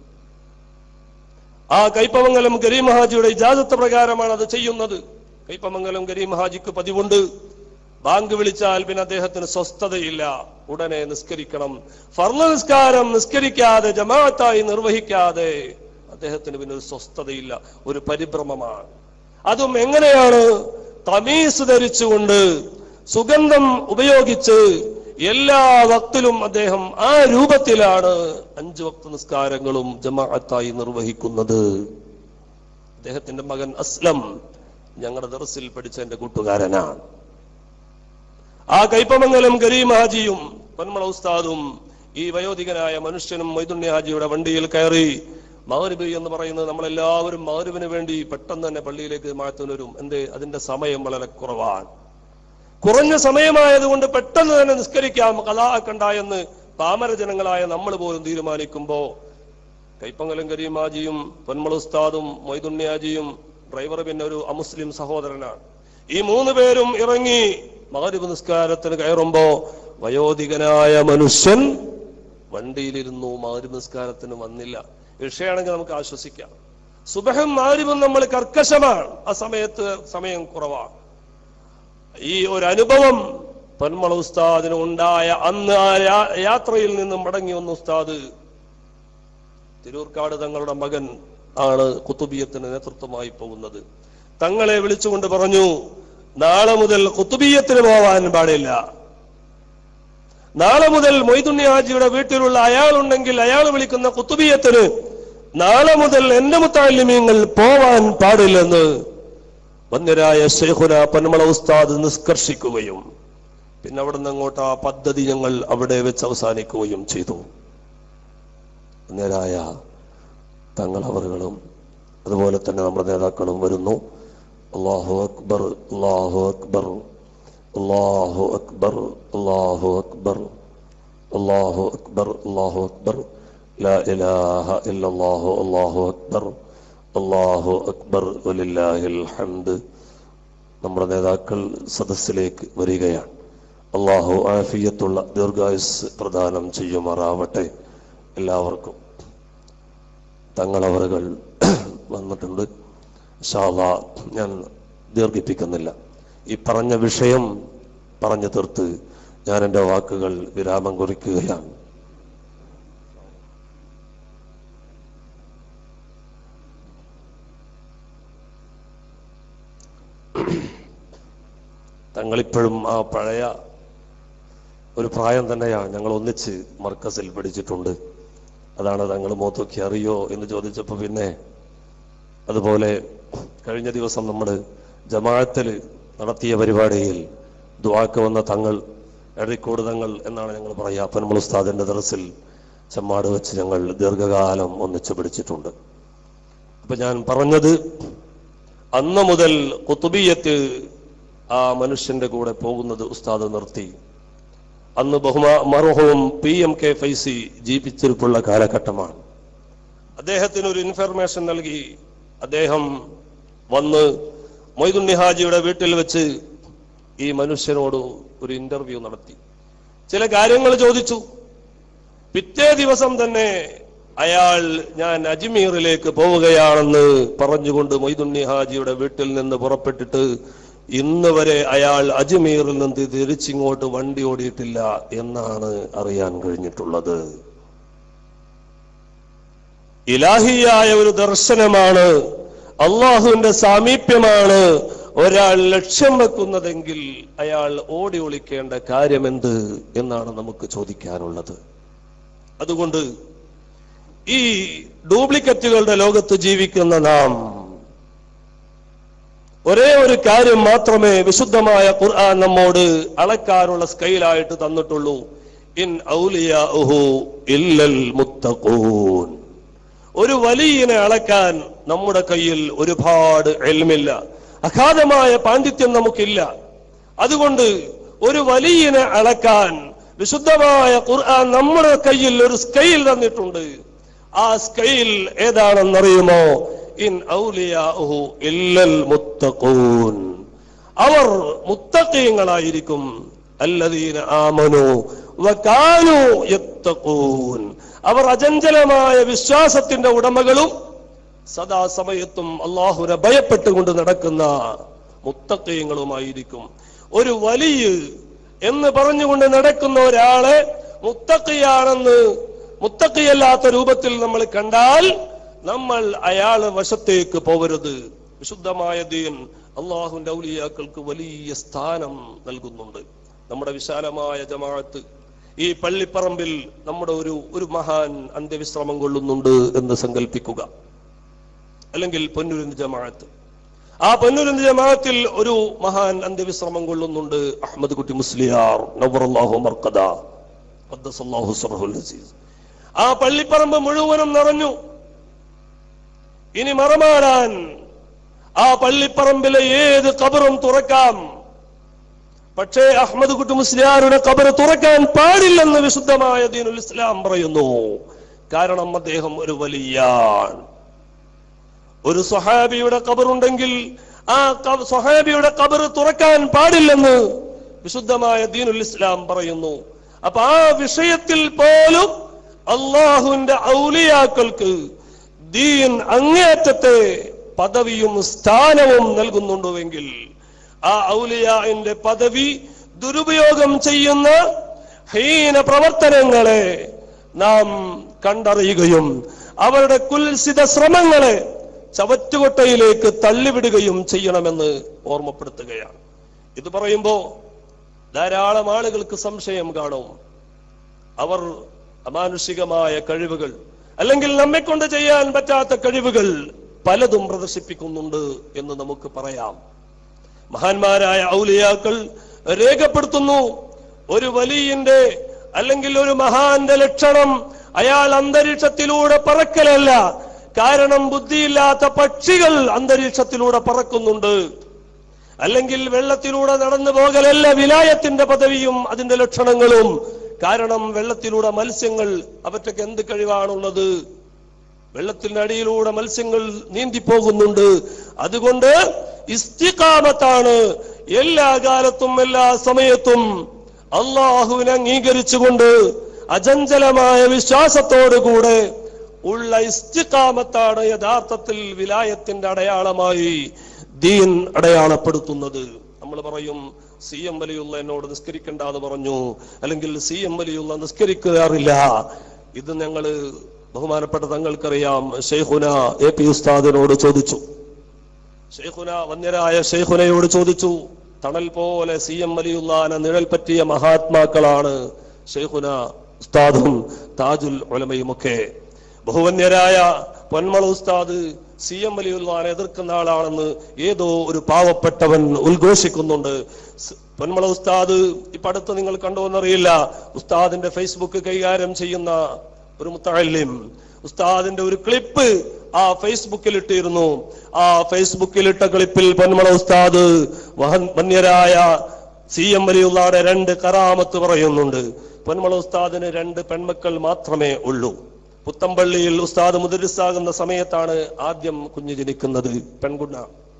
[SPEAKER 1] ആ കൈപ്പമംഗലം കരീം ഹാജിയുടെ ഇജാസത്ത് പ്രകാരമാണ് അത് ചെയ്യുന്നത് കൈപ്പമംഗലം കരീം ഹാജിക്ക് പതിവുണ്ട് ബാങ്ക് വിളിച്ചാൽ പിന്നെ അദ്ദേഹത്തിന് സ്വസ്ഥതയില്ല ഉടനെ നിസ്കരിക്കണം ഫർള നിസ്കാരം നിസ്കരിക്കാതെ ജമാഅത്തായി നിർവഹിക്കാതെ അദ്ദേഹത്തിന് പിന്നെ ഒരു സ്വസ്ഥതയില്ല ഒരു പരിഭ്രമമാണ് അതും എങ്ങനെയാണ് തമീസ് ധരിച്ചുകൊണ്ട് സുഗന്ധം ഉപയോഗിച്ച് എല്ലാ വക്തിലും അദ്ദേഹം ആ രൂപത്തിലാണ് അഞ്ചു വക്ത നിസ്കാരങ്ങളും ജമാഅത്തായി നിർവഹിക്കുന്നത് അദ്ദേഹത്തിന്റെ മകൻ അസ്ലം ഞങ്ങളുടെ ദർസിൽ പഠിച്ച എന്റെ കൂട്ടുകാരനാണ് ആ കൈപ്പമംഗലം കരീം ഹാജിയും പൊന്മള ഉസ്താദും ഈ വയോധികനായ മനുഷ്യനും മൊയ്തുണ്ണി ഹാജിയുടെ വണ്ടിയിൽ കയറി മഹരിബ് എന്ന് പറയുന്നത് നമ്മളെല്ലാവരും മഹരിബിന് വേണ്ടി പെട്ടെന്ന് തന്നെ പള്ളിയിലേക്ക് മാറ്റുന്ന വരും എന്തേ അതിന്റെ സമയം വളരെ കുറവാണ് കുറഞ്ഞ സമയമായതുകൊണ്ട് പെട്ടെന്ന് തന്നെ നിസ്കരിക്കാം കഥാക്കണ്ട എന്ന് പാമര ജനങ്ങളായ നമ്മൾ പോലും തീരുമാനിക്കുമ്പോ കൈപ്പങ്കലം കരീമാജിയും പൊന്മള ഉസ്താദും മൊയ്തുണ്ണിയാജിയും ഡ്രൈവർ പിന്നെ ഒരു അമുസ്ലിം സഹോദരനാണ് ഈ മൂന്ന് പേരും ഇറങ്ങി മകരിബ് നിസ്കാരത്തിന് കയറുമ്പോ വയോധികനായ മനുഷ്യൻ വണ്ടിയിലിരുന്നു മകരിബ് നിസ്കാരത്തിന് വന്നില്ല വിഷയാണെങ്കിൽ നമുക്ക് ആശ്വസിക്കാം സുബഹം മാരിബും നമ്മൾ കർക്കശമാണ് ആ സമയത്ത് സമയം കുറവാണ് ഈ ഒരു അനുഭവം പൊന്മള ഉസ്താദിന് ഉണ്ടായ അന്ന് ആ യാ- യാത്രയിൽ നിന്നും മടങ്ങി വന്ന ഉസ്താദ് തിരൂർക്കാട് തങ്ങളുടെ മകൻ ആണ് കുത്തുബിയത്തിന് നേതൃത്വമായി പോകുന്നത് തങ്ങളെ വിളിച്ചുകൊണ്ട് പറഞ്ഞു നാളെ മുതൽ കുത്തുബിയത്തിന് പോവാൻ പാടില്ല നാളെ മുതൽ മൊയ്തുണ്ണി ഹാജിയുടെ വീട്ടിലുള്ള അയാളുണ്ടെങ്കിൽ അയാൾ വിളിക്കുന്ന കുത്തുബിയത്തിന് നാളെ മുതൽ എന്റെ മുത്താലിമീങ്ങൾ പോവാൻ പാടില്ലെന്ന് വന്യരായ ശൈഖുന പന്മള ഉസ്താദ് നിഷ്കർഷിക്കുകയും പിന്നെ അവിടെ നിന്ന് അങ്ങോട്ട് ആ പദ്ധതി ഞങ്ങൾ അവിടെ വെച്ച് അവസാനിക്കുകയും ചെയ്തു വന്യരായ തങ്ങളവറുകളും അതുപോലെ തന്നെ നമ്മുടെ നേതാക്കളും വരുന്നു അള്ളാഹു അക്ബർ അള്ളാഹു അക്ബർ അള്ളാഹു അക്ബർ അള്ളാഹു അക്ബർ അള്ളാഹു അക്ബർ അള്ളാഹു അക്ബർ ലാ ഇലാഹ ഇല്ലല്ലാഹു അള്ളാഹു അക്ബർ അള്ളാഹു അക്ബർ വലില്ലാഹിൽ ഹംദ് നമ്മുടെ നേതാക്കൾ സദസ്സിലേക്ക് വരികയാണ് അള്ളാഹു ആഫിയത്തുള്ള ദീർഘായുസ് പ്രദാനം ചെയ്യുമാറാവട്ടെ എല്ലാവർക്കും തങ്ങളവറുകൾ വന്നിട്ടുണ്ട് ഷാള ഞാൻ ദീർഘിപ്പിക്കുന്നില്ല ഈ പറഞ്ഞ വിഷയം പറഞ്ഞു തീർത്ത് ഞാൻ എൻ്റെ വാക്കുകൾ വിരാമം കുറിക്കുകയാണ് തങ്ങളിപ്പോഴും ആ പഴയ ഒരു പ്രായം തന്നെയാണ് ഞങ്ങൾ ഒന്നിച്ച് മർക്കസിൽ പഠിച്ചിട്ടുണ്ട് അതാണ് തങ്ങൾ മോത്തൊക്കെ അറിയോ എന്ന് ചോദിച്ചപ്പോൾ പിന്നെ അതുപോലെ കഴിഞ്ഞ ദിവസം നമ്മൾ ജമാഅത്തിൽ നടത്തിയ പരിപാടിയിൽ ദുവാക്ക് വന്ന തങ്ങൾ എഴരിക്കോട് തങ്ങൾ എന്നാണ് ഞങ്ങൾ പറയുക പന്മൾ ഉസ്താദിന്റെ ദറസിൽ ചെമ്മാട് വെച്ച് ഞങ്ങൾ ദീർഘകാലം ഒന്നിച്ച് പഠിച്ചിട്ടുണ്ട് അപ്പൊ ഞാൻ പറഞ്ഞത് അന്ന് മുതൽ കുത്തുബിയത്ത് ആ മനുഷ്യന്റെ കൂടെ പോകുന്നത് ഉസ്താദ് നിർത്തി അന്ന് ബഹുമാ മർഹവും പി എം കെ ഫൈസി ജീവിച്ചിരിപ്പുള്ള കാലഘട്ടമാണ് അദ്ദേഹത്തിന് ഒരു ഇൻഫർമേഷൻ നൽകി അദ്ദേഹം വന്ന് മൊയ്തുണ്ണി ഹാജിയുടെ വീട്ടിൽ വെച്ച് ഈ മനുഷ്യനോട് ഒരു ഇന്റർവ്യൂ നടത്തി ചില കാര്യങ്ങൾ ചോദിച്ചു പിറ്റേ ദിവസം തന്നെ അയാൾ ഞാൻ അജ്മീറിലേക്ക് പോവുകയാണെന്ന് പറഞ്ഞുകൊണ്ട് മൊയ്തുണ്ണി ഹാജിയുടെ വീട്ടിൽ നിന്ന് പുറപ്പെട്ടിട്ട് ഇന്ന് വരെ അയാൾ അജ്മീറിൽ നിന്ന് തിരിച്ചിങ്ങോട്ട് വണ്ടി ഓടിയിട്ടില്ല എന്നാണ് അറിയാൻ കഴിഞ്ഞിട്ടുള്ളത് ഇലാഹിയായ ഒരു ദർശനമാണ് അള്ളാഹുവിന്റെ സാമീപ്യമാണ് ഒരാൾ ലക്ഷ്യം വെക്കുന്നതെങ്കിൽ അയാൾ ഓടി ഒളിക്കേണ്ട കാര്യമെന്ത് എന്നാണ് നമുക്ക് ചോദിക്കാനുള്ളത് അതുകൊണ്ട് ഈ ഡ്യൂപ്ലിക്കറ്റുകളുടെ ലോകത്ത് ജീവിക്കുന്ന നാം ഒരേ ഒരു കാര്യം മാത്രമേ വിശുദ്ധമായ ഖുർആൻ നമ്മോട് അളക്കാനുള്ള സ്കെയിലായിട്ട് തന്നിട്ടുള്ളൂ ഇൻ ഔലിയാഉഹു ഇല്ലൽ മുത്തഖൂൻ ഒരു വലിയനെ അളക്കാൻ നമ്മുടെ കയ്യിൽ ഒരുപാട് എൽമില്ല അഗാധമായ പാണ്ഡിത്യം നമുക്കില്ല അതുകൊണ്ട് ഒരു വലിയനെ അളക്കാൻ വിശുദ്ധമായ ഖുർആൻ നമ്മുടെ കയ്യിൽ ഒരു സ്കെയിൽ തന്നിട്ടുണ്ട് ആ സ്കെയിൽ ഏതാണെന്നറിയുമോ ഇൻ ഔലിയാഉഹു ഇല്ലൽ മുത്തഖൂൻ അവർ മുത്തഖീങ്ങളായിരിക്കും അല്ലദീന ആമനു വകാനു യത്തഖൂൻ അവർ അചഞ്ചലമായ വിശ്വാസത്തിന്റെ ഉടമകളും സദാസമയത്തും അള്ളാഹുനെ ഭയപ്പെട്ടുകൊണ്ട് നടക്കുന്ന മുത്തക്കയങ്ങളുമായിരിക്കും ഒരു വലിയ എന്ന് പറഞ്ഞുകൊണ്ട് നടക്കുന്ന ഒരാളെ മുത്തക്കയാണെന്ന് മുത്തക്കയല്ലാത്ത രൂപത്തിൽ നമ്മൾ കണ്ടാൽ നമ്മൾ അയാളെ വശത്തേക്ക് പോകരുത് വിശുദ്ധമായ ദീൻ അള്ളാഹുന്റെ ഔലിയാക്കൾക്ക് വലിയ സ്ഥാനം നൽകുന്നുണ്ട് നമ്മുടെ വിശാലമായ ജമാഅത്ത് ഈ പള്ളിപ്പറമ്പിൽ നമ്മുടെ ഒരു ഒരു മഹാൻ അന്ത്യവിശ്രമം കൊള്ളുന്നുണ്ട് എന്ന് സങ്കല്പിക്കുക അല്ലെങ്കിൽ പൊന്നൂരിന്റെ ജമാഅത്ത് ആ പൊന്നൂരിന്റെ ജമാഅത്തിൽ ഒരു മഹാൻ അന്ത്യവിശ്രമം കൊള്ളുന്നുണ്ട് അഹമ്മദ് കുട്ടി മുസ്ലിയാർ നവറല്ലാഹു മർക്കദ ഖദ്ദസല്ലാഹു സർഹുൽ അസീസ് ആ പള്ളിപ്പറമ്പ് മുഴുവനും നിറഞ്ഞു ഇനി മറമാടാൻ ആ പള്ളിപ്പറമ്പിലെ ഏത് കബറും തുറക്കാം പക്ഷേ അഹമ്മദ് കുട്ടി മുസ്ലിയാരുടെ കബറ് തുറക്കാൻ പാടില്ലെന്ന് വിശുദ്ധമായ ദീനുൽ ഇസ്ലാം പറയുന്നു കാരണം അദ്ദേഹം ഒരു വലിയാൻ ഒരു സ്വഹാബിയുടെ കബറുണ്ടെങ്കിൽ ആ ക- സ്വഹാബിയുടെ കബർ തുറക്കാൻ പാടില്ലെന്ന് വിശുദ്ധമായ ദീനുൽ ഇസ്ലാം പറയുന്നു അപ്പൊ ആ വിഷയത്തിൽ പോലും അള്ളാഹുവിന്റെ ഔലിയാക്കൾക്ക് ദീൻ അങ്ങേയറ്റത്തെ പദവിയും സ്ഥാനവും നൽകുന്നുണ്ടുവെങ്കിൽ ആ ഔലിയാന്റെ പദവി ദുരുപയോഗം ചെയ്യുന്ന ഹീന പ്രവർത്തനങ്ങളെ നാം കണ്ടറിയുകയും അവരുടെ കുൽസിത ശ്രമങ്ങളെ ചവറ്റുകൊട്ടയിലേക്ക് തള്ളിവിടുകയും ചെയ്യണമെന്ന് ഓർമ്മപ്പെടുത്തുകയാണ് ഇത് പറയുമ്പോ ധാരാളം ആളുകൾക്ക് സംശയം കാണും അവർ അമാനുഷികമായ കഴിവുകൾ അല്ലെങ്കിൽ നമ്മെ കൊണ്ട് ചെയ്യാൻ പറ്റാത്ത കഴിവുകൾ പലതും പ്രദർശിപ്പിക്കുന്നുണ്ട് എന്ന് നമുക്ക് പറയാം മഹാന്മാരായ ഔലിയാക്കൾ രേഖപ്പെടുത്തുന്നു ഒരു വലിയന്റെ അല്ലെങ്കിൽ ഒരു മഹാന്റെ ലക്ഷണം അയാൾ അന്തരീക്ഷത്തിലൂടെ പറക്കലല്ല കാരണം ബുദ്ധിയില്ലാത്ത പക്ഷികൾ അന്തരീക്ഷത്തിലൂടെ പറക്കുന്നുണ്ട് അല്ലെങ്കിൽ വെള്ളത്തിലൂടെ നടന്നു പോകലല്ല വിലായത്തിന്റെ പദവിയും അതിന്റെ ലക്ഷണങ്ങളും കാരണം വെള്ളത്തിലൂടെ മത്സ്യങ്ങൾ അവറ്റക്ക് എന്ത് കഴിവാണുള്ളത് വെള്ളത്തിനടിയിലൂടെ മത്സ്യങ്ങൾ നീന്തിപ്പോകുന്നുണ്ട് അതുകൊണ്ട് ഇസ്തികാമത്താണ് എല്ലാ കാലത്തും എല്ലാ സമയത്തും അള്ളാഹുവിനെ അംഗീകരിച്ചുകൊണ്ട് അചഞ്ചലമായ വിശ്വാസത്തോടുകൂടെ ഉള്ള ഇസ്തികാമത്താണ് യഥാർത്ഥത്തിൽ വിലായത്തിന്റെ അടയാളമായി ദീൻ അടയാളപ്പെടുത്തുന്നത് നമ്മൾ പറയും സി എം വലിയുള്ള എന്നോട് നിസ്കരിക്കണ്ട എന്ന് പറഞ്ഞു അല്ലെങ്കിൽ സി എം വലിയുള്ള നിസ്കരിക്കാറില്ല ഇത് ഞങ്ങള് ബഹുമാനപ്പെട്ട തങ്ങൾക്കറിയാം ഷെയ്ഖുന എ പി ഉസ്താദിനോട് ചോദിച്ചു ഷെയ്ഖുന വന്യരായ ഷെയ്ഖുനയോട് ചോദിച്ചു തണൽ പോലെ സി എം വലിയുള്ളാനെ നിഴൽ പറ്റിയ മഹാത്മാക്കളാണ് ഷെയ്ഖുന ഉസ്താദും താജുൽ ഒലമയുമൊക്കെ ബഹുവന്യരായ പൊന്മള ഉസ്താദ് സി എം വലിയുള്ളാനെ എതിർക്കുന്ന ആളാണെന്ന് ഏതോ ഒരു പാവപ്പെട്ടവൻ ഉദ്ഘോഷിക്കുന്നുണ്ട് സ് പൊന്മള ഉസ്താദ് ഇപ്പൊ അടുത്ത് നിങ്ങൾ കണ്ടോ എന്നറിയില്ല ഉസ്താദിന്റെ ഫേസ്ബുക്ക് കൈകാര്യം ചെയ്യുന്ന ഒരു മുത്തഴല്യം ഉസ്താദിന്റെ ഒരു ക്ലിപ്പ് ആ ഫേസ്ബുക്കിൽ ഇട്ടിരുന്നു ആ ഫേസ്ബുക്കിൽ ഇട്ട ക്ലിപ്പിൽ പൊന്മള ഉസ്താദ് വഹൻ- വന്യരായ സി എം വലിയുള്ളാടെ രണ്ട് കറാമത്ത് പറയുന്നുണ്ട് പൊന്മള ഉസ്താദിന് രണ്ട് പെൺമക്കൾ മാത്രമേ ഉള്ളൂ പുത്തമ്പള്ളിയിൽ ഉസ്താദ് മുദരിസാകുന്ന സമയത്താണ് ആദ്യം കുഞ്ഞ് ജനിക്കുന്നത് പെൺകുണ്ണ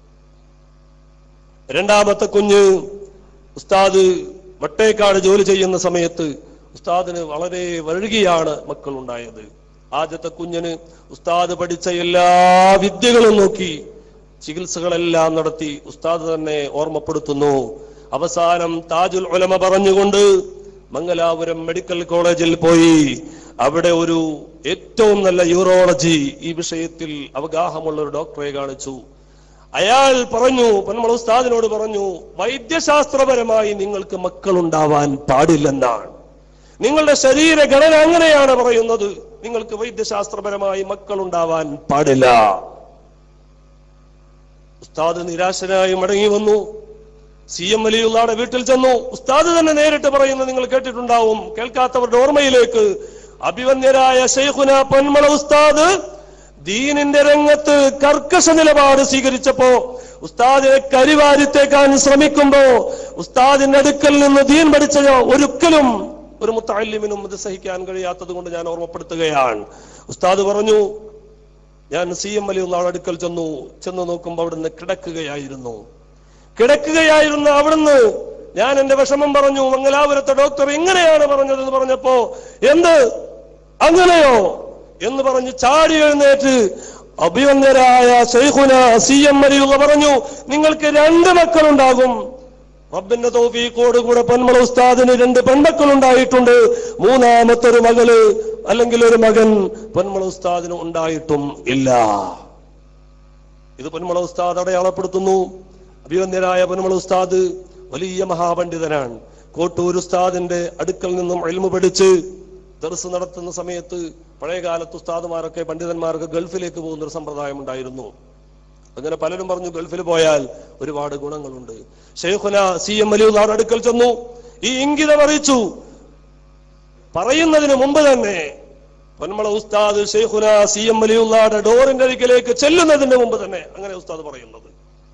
[SPEAKER 1] രണ്ടാമത്തെ കുഞ്ഞ് ഉസ്താദ് വട്ടേക്കാട് ജോലി ചെയ്യുന്ന സമയത്ത് ഉസ്താദിന് വളരെ വഴുകിയാണ് മക്കൾ ഉണ്ടായത് ആദ്യത്തെ കുഞ്ഞിന് ഉസ്താദ് പഠിച്ച എല്ലാ വിദ്യകളും നോക്കി ചികിത്സകളെല്ലാം നടത്തി ഉസ്താദ് തന്നെ ഓർമ്മപ്പെടുത്തുന്നു അവസാനം താജുൽ ഉലമ പറഞ്ഞുകൊണ്ട് മംഗലാപുരം മെഡിക്കൽ കോളേജിൽ പോയി അവിടെ ഒരു ഏറ്റവും നല്ല യൂറോളജി ഈ വിഷയത്തിൽ അവഗാഹമുള്ള ഒരു ഡോക്ടറെ കാണിച്ചു അയാൾ പറഞ്ഞു പൊന്മള ഉസ്താദിനോട് പറഞ്ഞു വൈദ്യശാസ്ത്രപരമായി നിങ്ങൾക്ക് മക്കളുണ്ടാവാൻ പാടില്ലെന്നാണ് നിങ്ങളുടെ ശരീരഘടന അങ്ങനെയാണ് പറയുന്നത് നിങ്ങൾക്ക് വൈദ്യശാസ്ത്രപരമായി മക്കളുണ്ടാവാൻ പാടില്ല ഉസ്താദ് നിരാശനായി മടങ്ങി വന്നു സി എം വലിയുള്ളാടെ വീട്ടിൽ ചെന്നു ഉസ്താദ് തന്നെ നേരിട്ട് പറയുന്നത് നിങ്ങൾ കേട്ടിട്ടുണ്ടാവും കേൾക്കാത്തവരുടെ ഓർമ്മയിലേക്ക് അഭിവന്യരായ ഷെയ്ഖുന പൊന്മള ഉസ്താദ് ദീനിന്റെ രംഗത്ത് കർക്കശ നിലപാട് സ്വീകരിച്ചപ്പോ ഉസ്താദിനെ കരിവാരിത്തേക്കാൻ ശ്രമിക്കുമ്പോ ഉസ്താദിന്റെ അടുക്കൽ നിന്ന് ദീൻ പഠിച്ച ഒരിക്കലും ഒരു മുത്തല്ലിമിനും ഇത് സഹിക്കാൻ കഴിയാത്തത് കൊണ്ട് ഞാൻ ഓർമ്മപ്പെടുത്തുകയാണ് ഉസ്താദ് പറഞ്ഞു ഞാൻ സി എം അലി ഉള്ള അടുക്കൽ ചെന്നു ചെന്ന് നോക്കുമ്പോൾ അവിടുന്ന് കിടക്കുകയായിരുന്നു കിടക്കുകയായിരുന്നു അവിടുന്ന് ഞാൻ എന്റെ വിഷമം പറഞ്ഞു മംഗലാപുരത്തെ ഡോക്ടർ എങ്ങനെയാണ് പറഞ്ഞതെന്ന് പറഞ്ഞപ്പോ എന്ത് അങ്ങനെയോ എന്ന് പറഞ്ഞ് ചാടി എഴുന്നേറ്റ് അഭിവന്ദരായ ശൈഖുന സി എം അലിയുള്ള പറഞ്ഞു നിങ്ങൾക്ക് രണ്ട് മക്കളുണ്ടാകും റബ്ബിന്റെ തോഫീക്കോട് കൂടെ പൊന്മള ഉസ്താദിന് രണ്ട് പെൺമക്കൾ ഉണ്ടായിട്ടുണ്ട് മൂന്നാമത്തെ ഒരു മകള് അല്ലെങ്കിൽ ഒരു മകൻ പൊന്മള ഉസ്താദിന് ഉണ്ടായിട്ടും ഇല്ല ഇത് പൊന്മള ഉസ്താദ് അടയാളപ്പെടുത്തുന്നു അഭിവന്യരായ പൊന്മള ഉസ്താദ് വലിയ മഹാപണ്ഡിതനാണ് കോട്ടൂർ ഉസ്താദിന്റെ അടുക്കൽ നിന്നും എൽമു പഠിച്ച് ദർസ് നടത്തുന്ന സമയത്ത് പഴയ കാലത്ത് ഉസ്താദുമാരൊക്കെ പണ്ഡിതന്മാരൊക്കെ ഗൾഫിലേക്ക് പോകുന്ന ഒരു സമ്പ്രദായം ഉണ്ടായിരുന്നു അങ്ങനെ പലരും പറഞ്ഞു ഗൾഫിൽ പോയാൽ ഒരുപാട് ഗുണങ്ങളുണ്ട് ഷെയ്ഖുന സി എം അലിയുള്ളാട് അടുക്കൽ ചെന്നു ഈ ഇംഗിതം അറിയിച്ചു പറയുന്നതിന് മുമ്പ് തന്നെ പൊന്മള ഉസ്താദ് ഷെയ്ഖുന സി എം അലിയുള്ളാടെ ഡോറിന്റെ അരികിലേക്ക് ചെല്ലുന്നതിന് മുമ്പ് തന്നെ അങ്ങനെ ഉസ്താദ് പറയുന്നത്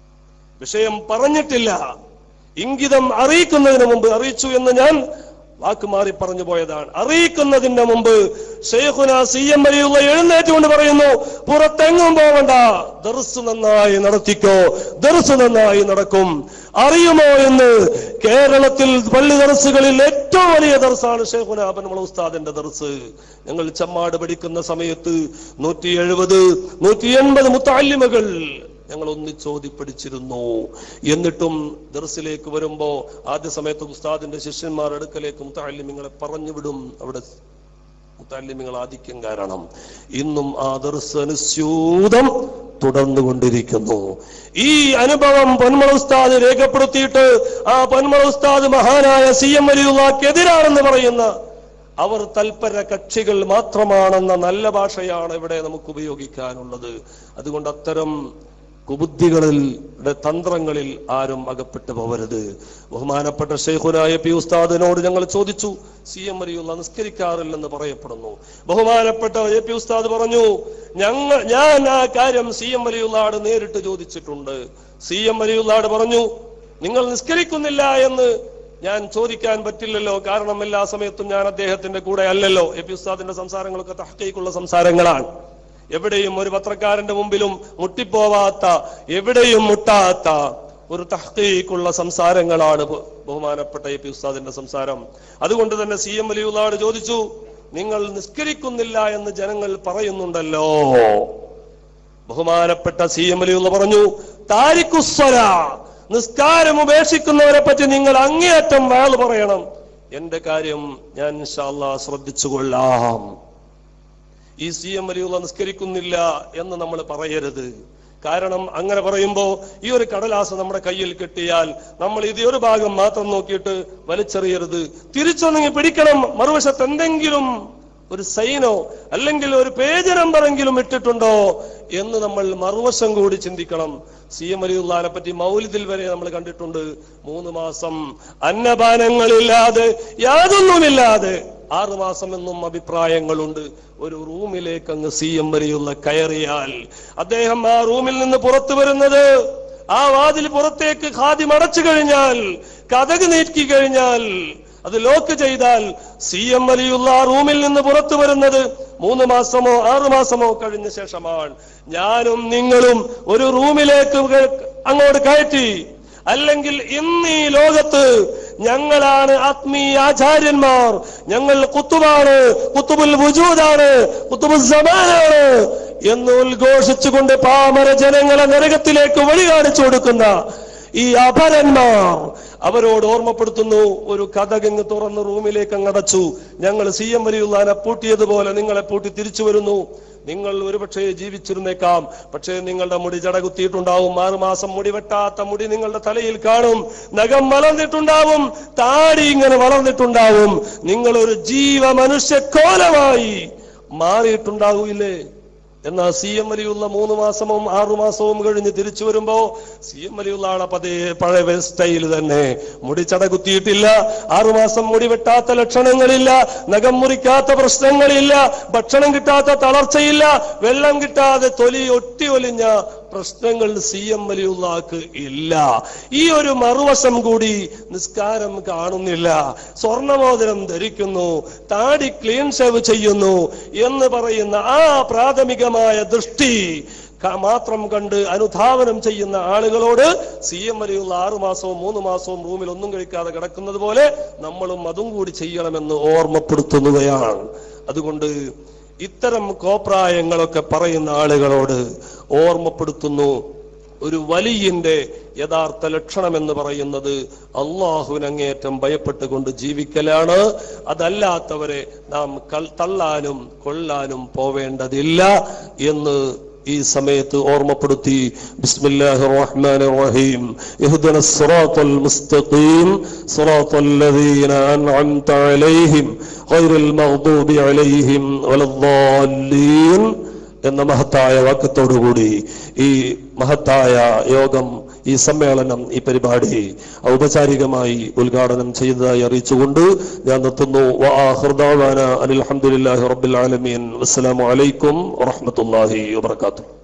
[SPEAKER 1] വിഷയം പറഞ്ഞിട്ടില്ല ഇംഗിതം അറിയിക്കുന്നതിന് മുമ്പ് അറിയിച്ചു എന്ന് ഞാൻ വാക്ക് മാറി പറഞ്ഞു പോയതാണ് അറിയിക്കുന്നതിന് മുമ്പ് ഷെയ്ഖുന സി എം അലിയുള്ള എഴുന്നേറ്റുകൊണ്ട് പറയുന്നു പുറത്തെങ്ങും പോവണ്ട ദർസ് നന്നായി നടത്തിക്കോ ദർസ് നന്നായി നടക്കും അറിയുമോ എന്ന് കേരളത്തിൽ പള്ളി ദർസുകളിൽ ഏറ്റവും വലിയ ദർസാണ് ഷെയ്ഖുന അബൻമള ഉസ്താദിന്റെ ദർസ് ഞങ്ങൾ ചമ്മാട് പഠിക്കുന്ന സമയത്ത് നൂറ്റി എഴുപത് നൂറ്റി എൺപത് മുത്താലിമകൾ ഞങ്ങൾ ഒന്നിച്ചോതി പഠിച്ചിരുന്നു എന്നിട്ടും ദർസിലേക്ക് വരുമ്പോ ആദ്യ സമയത്ത് ഉസ്താദിന്റെ ശിഷ്യന്മാർ അടുക്കലേക്ക് മുത്താലിമിങ്ങളെ പറഞ്ഞുവിടും അവിടെ മുത്താലിമിങ്ങൾ ആധിക്യം കാരണം ഇന്നും ആ ദർസ് അനുസ്യൂതം തുടർന്നുകൊണ്ടിരിക്കുന്നു ഈ അനുഭവം പൊന്മള ഉസ്താദ് രേഖപ്പെടുത്തിയിട്ട് ആ പൊന്മള ഉസ്താദ് മഹാനായ സി എം അലിയുള്ളക്കെതിരാണെന്ന് പറയുന്ന അവർ തൽപര കക്ഷികൾ മാത്രമാണെന്ന നല്ല ഭാഷയാണ് ഇവിടെ നമുക്ക് ഉപയോഗിക്കാനുള്ളത് അതുകൊണ്ട് അത്തരം കുബുദ്ധികളിൽ തന്ത്രങ്ങളിൽ ആരും അകപ്പെട്ടു പോവരുത് ബഹുമാനപ്പെട്ട ഷെയ്ഖുനായ പി ഉസ്താദിനോട് ഞങ്ങൾ ചോദിച്ചു സി എം അലിയുള്ള നിസ്കരിക്കാറില്ലെന്ന് പറയപ്പെടുന്നു ബഹുമാനപ്പെട്ട എ പി ഉസ്താദ് പറഞ്ഞു ഞങ്ങൾ ഞാൻ ആ കാര്യം സി എം അലിയുള്ളാട് നേരിട്ട് ചോദിച്ചിട്ടുണ്ട് സി എം അലിയുള്ളാട് പറഞ്ഞു നിങ്ങൾ നിസ്കരിക്കുന്നില്ല എന്ന് ഞാൻ ചോദിക്കാൻ പറ്റില്ലല്ലോ കാരണം എല്ലാ സമയത്തും ഞാൻ അദ്ദേഹത്തിന്റെ കൂടെ അല്ലല്ലോ എ പി ഉസ്താദിന്റെ സംസാരങ്ങളൊക്കെ തഹക്കൈക്കുള്ള സംസാരങ്ങളാണ് എവിടെയും ഒരു പത്രക്കാരന്റെ മുമ്പിലും മുട്ടിപ്പോവാത്ത എവിടെയും മുട്ടാത്ത ഒരു തഹ്ക്കീക്കുള്ള സംസാരങ്ങളാണ് ബഹു- ബഹുമാനപ്പെട്ട എ പി ഉസ്താദിന്റെ സംസാരം അതുകൊണ്ട് തന്നെ സി എം അലിയുള്ളാട് ചോദിച്ചു നിങ്ങൾ നിസ്കരിക്കുന്നില്ല എന്ന് ജനങ്ങൾ പറയുന്നുണ്ടല്ലോ ബഹുമാനപ്പെട്ട സി എം അലിയുള്ള പറഞ്ഞു താരിക്കുസ്വര നിസ്കാരം ഉപേക്ഷിക്കുന്നവരെ പറ്റി നിങ്ങൾ അങ്ങേയറ്റം വയൽ പറയണം എന്റെ കാര്യം ഞാൻ ഇൻഷാല്ലാ ശ്രദ്ധിച്ചുകൊള്ളാം ഈ സി എം വലിയുള്ള നിസ്കരിക്കുന്നില്ല എന്ന് നമ്മൾ പറയരുത് കാരണം അങ്ങനെ പറയുമ്പോ ഈ ഒരു കടലാസ് നമ്മുടെ കയ്യിൽ കിട്ടിയാൽ നമ്മൾ ഇത് ഒരു ഭാഗം മാത്രം നോക്കിയിട്ട് വലിച്ചെറിയരുത് തിരിച്ചൊന്നെങ്കിൽ പിടിക്കണം മറുവശത്ത് എന്തെങ്കിലും ഒരു സൈനോ അല്ലെങ്കിൽ ഒരു പേജ് നമ്പറെങ്കിലും ഇട്ടിട്ടുണ്ടോ എന്ന് നമ്മൾ മറുവശം കൂടി ചിന്തിക്കണം സി എം അലിയുള്ളാനെ പറ്റി മൗലിദിൽ വരെ നമ്മൾ കണ്ടിട്ടുണ്ട് മൂന്ന് മാസം അന്നപാനങ്ങളില്ലാതെ യാതൊന്നുമില്ലാതെ ആറു മാസം എന്നും അഭിപ്രായങ്ങളുണ്ട് ഒരു റൂമിലേക്ക് അങ്ങ് സി എം വരെയുള്ള കയറിയാൽ അദ്ദേഹം ആ റൂമിൽ നിന്ന് പുറത്തു വരുന്നത് ആ വാതിൽ പുറത്തേക്ക് ഖാദി മടച്ചു കഴിഞ്ഞാൽ കഥക് നീക്കി കഴിഞ്ഞാൽ അത് ലോക്ക് ചെയ്താൽ സി എം വലിയുള്ള ആ റൂമിൽ നിന്ന് പുറത്തു വരുന്നത് മൂന്ന് മാസമോ ആറു മാസമോ കഴിഞ്ഞ ശേഷമാണ് ഞാനും നിങ്ങളും ഒരു റൂമിലേക്ക് ക- അങ്ങോട്ട് കയറ്റി അല്ലെങ്കിൽ ഇന്ന് ഈ ലോകത്ത് ഞങ്ങളാണ് ആത്മീയ ആചാര്യന്മാർ ഞങ്ങൾ കുത്തുബാണ് കുത്തുബുൽ വുജൂദാണ് കുത്തുബുൽ സമാനാണ് എന്ന് ഉദ്ഘോഷിച്ചുകൊണ്ട് പാമര ജനങ്ങളെ നരകത്തിലേക്ക് വഴി കാണിച്ചു കൊടുക്കുന്ന ഈ അപരന്മാർ അവരോട് ഓർമ്മപ്പെടുത്തുന്നു ഒരു കഥകങ്ങ് തുറന്ന് റൂമിലേക്ക് അങ്ങ് അടച്ചു ഞങ്ങൾ സി എം വലിയുള്ളാനെ പൂട്ടിയതുപോലെ നിങ്ങളെ പൂട്ടി തിരിച്ചു വരുന്നു നിങ്ങൾ ഒരുപക്ഷെ ജീവിച്ചിരുന്നേക്കാം പക്ഷേ നിങ്ങളുടെ മുടി ജട കുത്തിയിട്ടുണ്ടാവും ആറു മാസം മുടി വെട്ടാത്ത മുടി നിങ്ങളുടെ തലയിൽ കാണും നഖം വളർന്നിട്ടുണ്ടാവും താടി ഇങ്ങനെ വളർന്നിട്ടുണ്ടാവും നിങ്ങൾ ഒരു ജീവ മനുഷ്യ കോലമായി മാറിയിട്ടുണ്ടാവില്ലേ എന്നാൽ സി എം വലിയുള്ള മൂന്ന് മാസവും ആറു മാസവും കഴിഞ്ഞ് തിരിച്ചു വരുമ്പോ സി എം വലിയുള്ള ആളെ പതേ പഴയ സ്റ്റൈൽ തന്നെ മുടി ചട കുത്തിയിട്ടില്ല ആറുമാസം മുടി വെട്ടാത്ത ലക്ഷണങ്ങളില്ല നഖം മുറിക്കാത്ത പ്രശ്നങ്ങളില്ല ഭക്ഷണം കിട്ടാത്ത തളർച്ചയില്ല വെള്ളം കിട്ടാതെ തൊലി ഒട്ടി ഒലിഞ്ഞ പ്രശ്നങ്ങൾ സി എം വലിയുള്ളാക്ക് ഇല്ല ഈ ഒരു മറുവശം കൂടി നിസ്കാരം കാണുന്നില്ല സ്വർണമോതിരം ധരിക്കുന്നു താടി ക്ലീൻ ഷേവ് ചെയ്യുന്നു എന്ന് പറയുന്ന ആ പ്രാഥമികമായ ദൃഷ്ടി ക- മാത്രം കണ്ട് അനുധാവനം ചെയ്യുന്ന ആളുകളോട് സി എം വരെയുള്ള ആറു മാസവും മൂന്ന് മാസവും റൂമിൽ ഒന്നും കഴിക്കാതെ കിടക്കുന്നത് പോലെ നമ്മളും അതും കൂടി ചെയ്യണമെന്ന് ഓർമ്മപ്പെടുത്തുന്നവയാണ് അതുകൊണ്ട് ഇത്തരം കോപ്രായങ്ങളൊക്കെ പറയുന്ന ആളുകളോട് ഓർമ്മപ്പെടുത്തുന്നു ഒരു വലിയന്റെ യഥാർത്ഥ ലക്ഷണം എന്ന് പറയുന്നത് അള്ളാഹുവിനങ്ങേറ്റം ഭയപ്പെട്ടുകൊണ്ട് ജീവിക്കലാണ് അതല്ലാത്തവരെ നാം കൽ തള്ളാനും കൊള്ളാനും പോവേണ്ടതില്ല എന്ന് ഈ സമയത്ത് ഓർമ്മപ്പെടുത്തി ബിസ്മില്ലാഹിർ റഹ്മാനിർ റഹീം ഇഹ്ദിന സിറാത്തൽ മുസ്തഖീം സിറാത്തൽ ലദീന അൻഅംത അലൈഹിം ഗൈറിൽ മഗ്ദൂബി അലൈഹിം വലദ്ദാല്ലീൻ എന്ന മഹത്തായ വാക്കത്തോടുകൂടി ഈ മഹത്തായ യോഗം ഈ സമ്മേളനം ഈ പരിപാടി ഔപചാരികമായി ഉദ്ഘാടനം ചെയ്തതായി അറിയിച്ചുകൊണ്ട് ഞാൻ നിർത്തുന്നു അനിൽ അലഹമുല്ലാഹി റബ്ബിൽ ആലമീൻ അസ്സലാമു അലൈക്കും വറഹ്മത്തുള്ളാഹി വബറകാതുഹു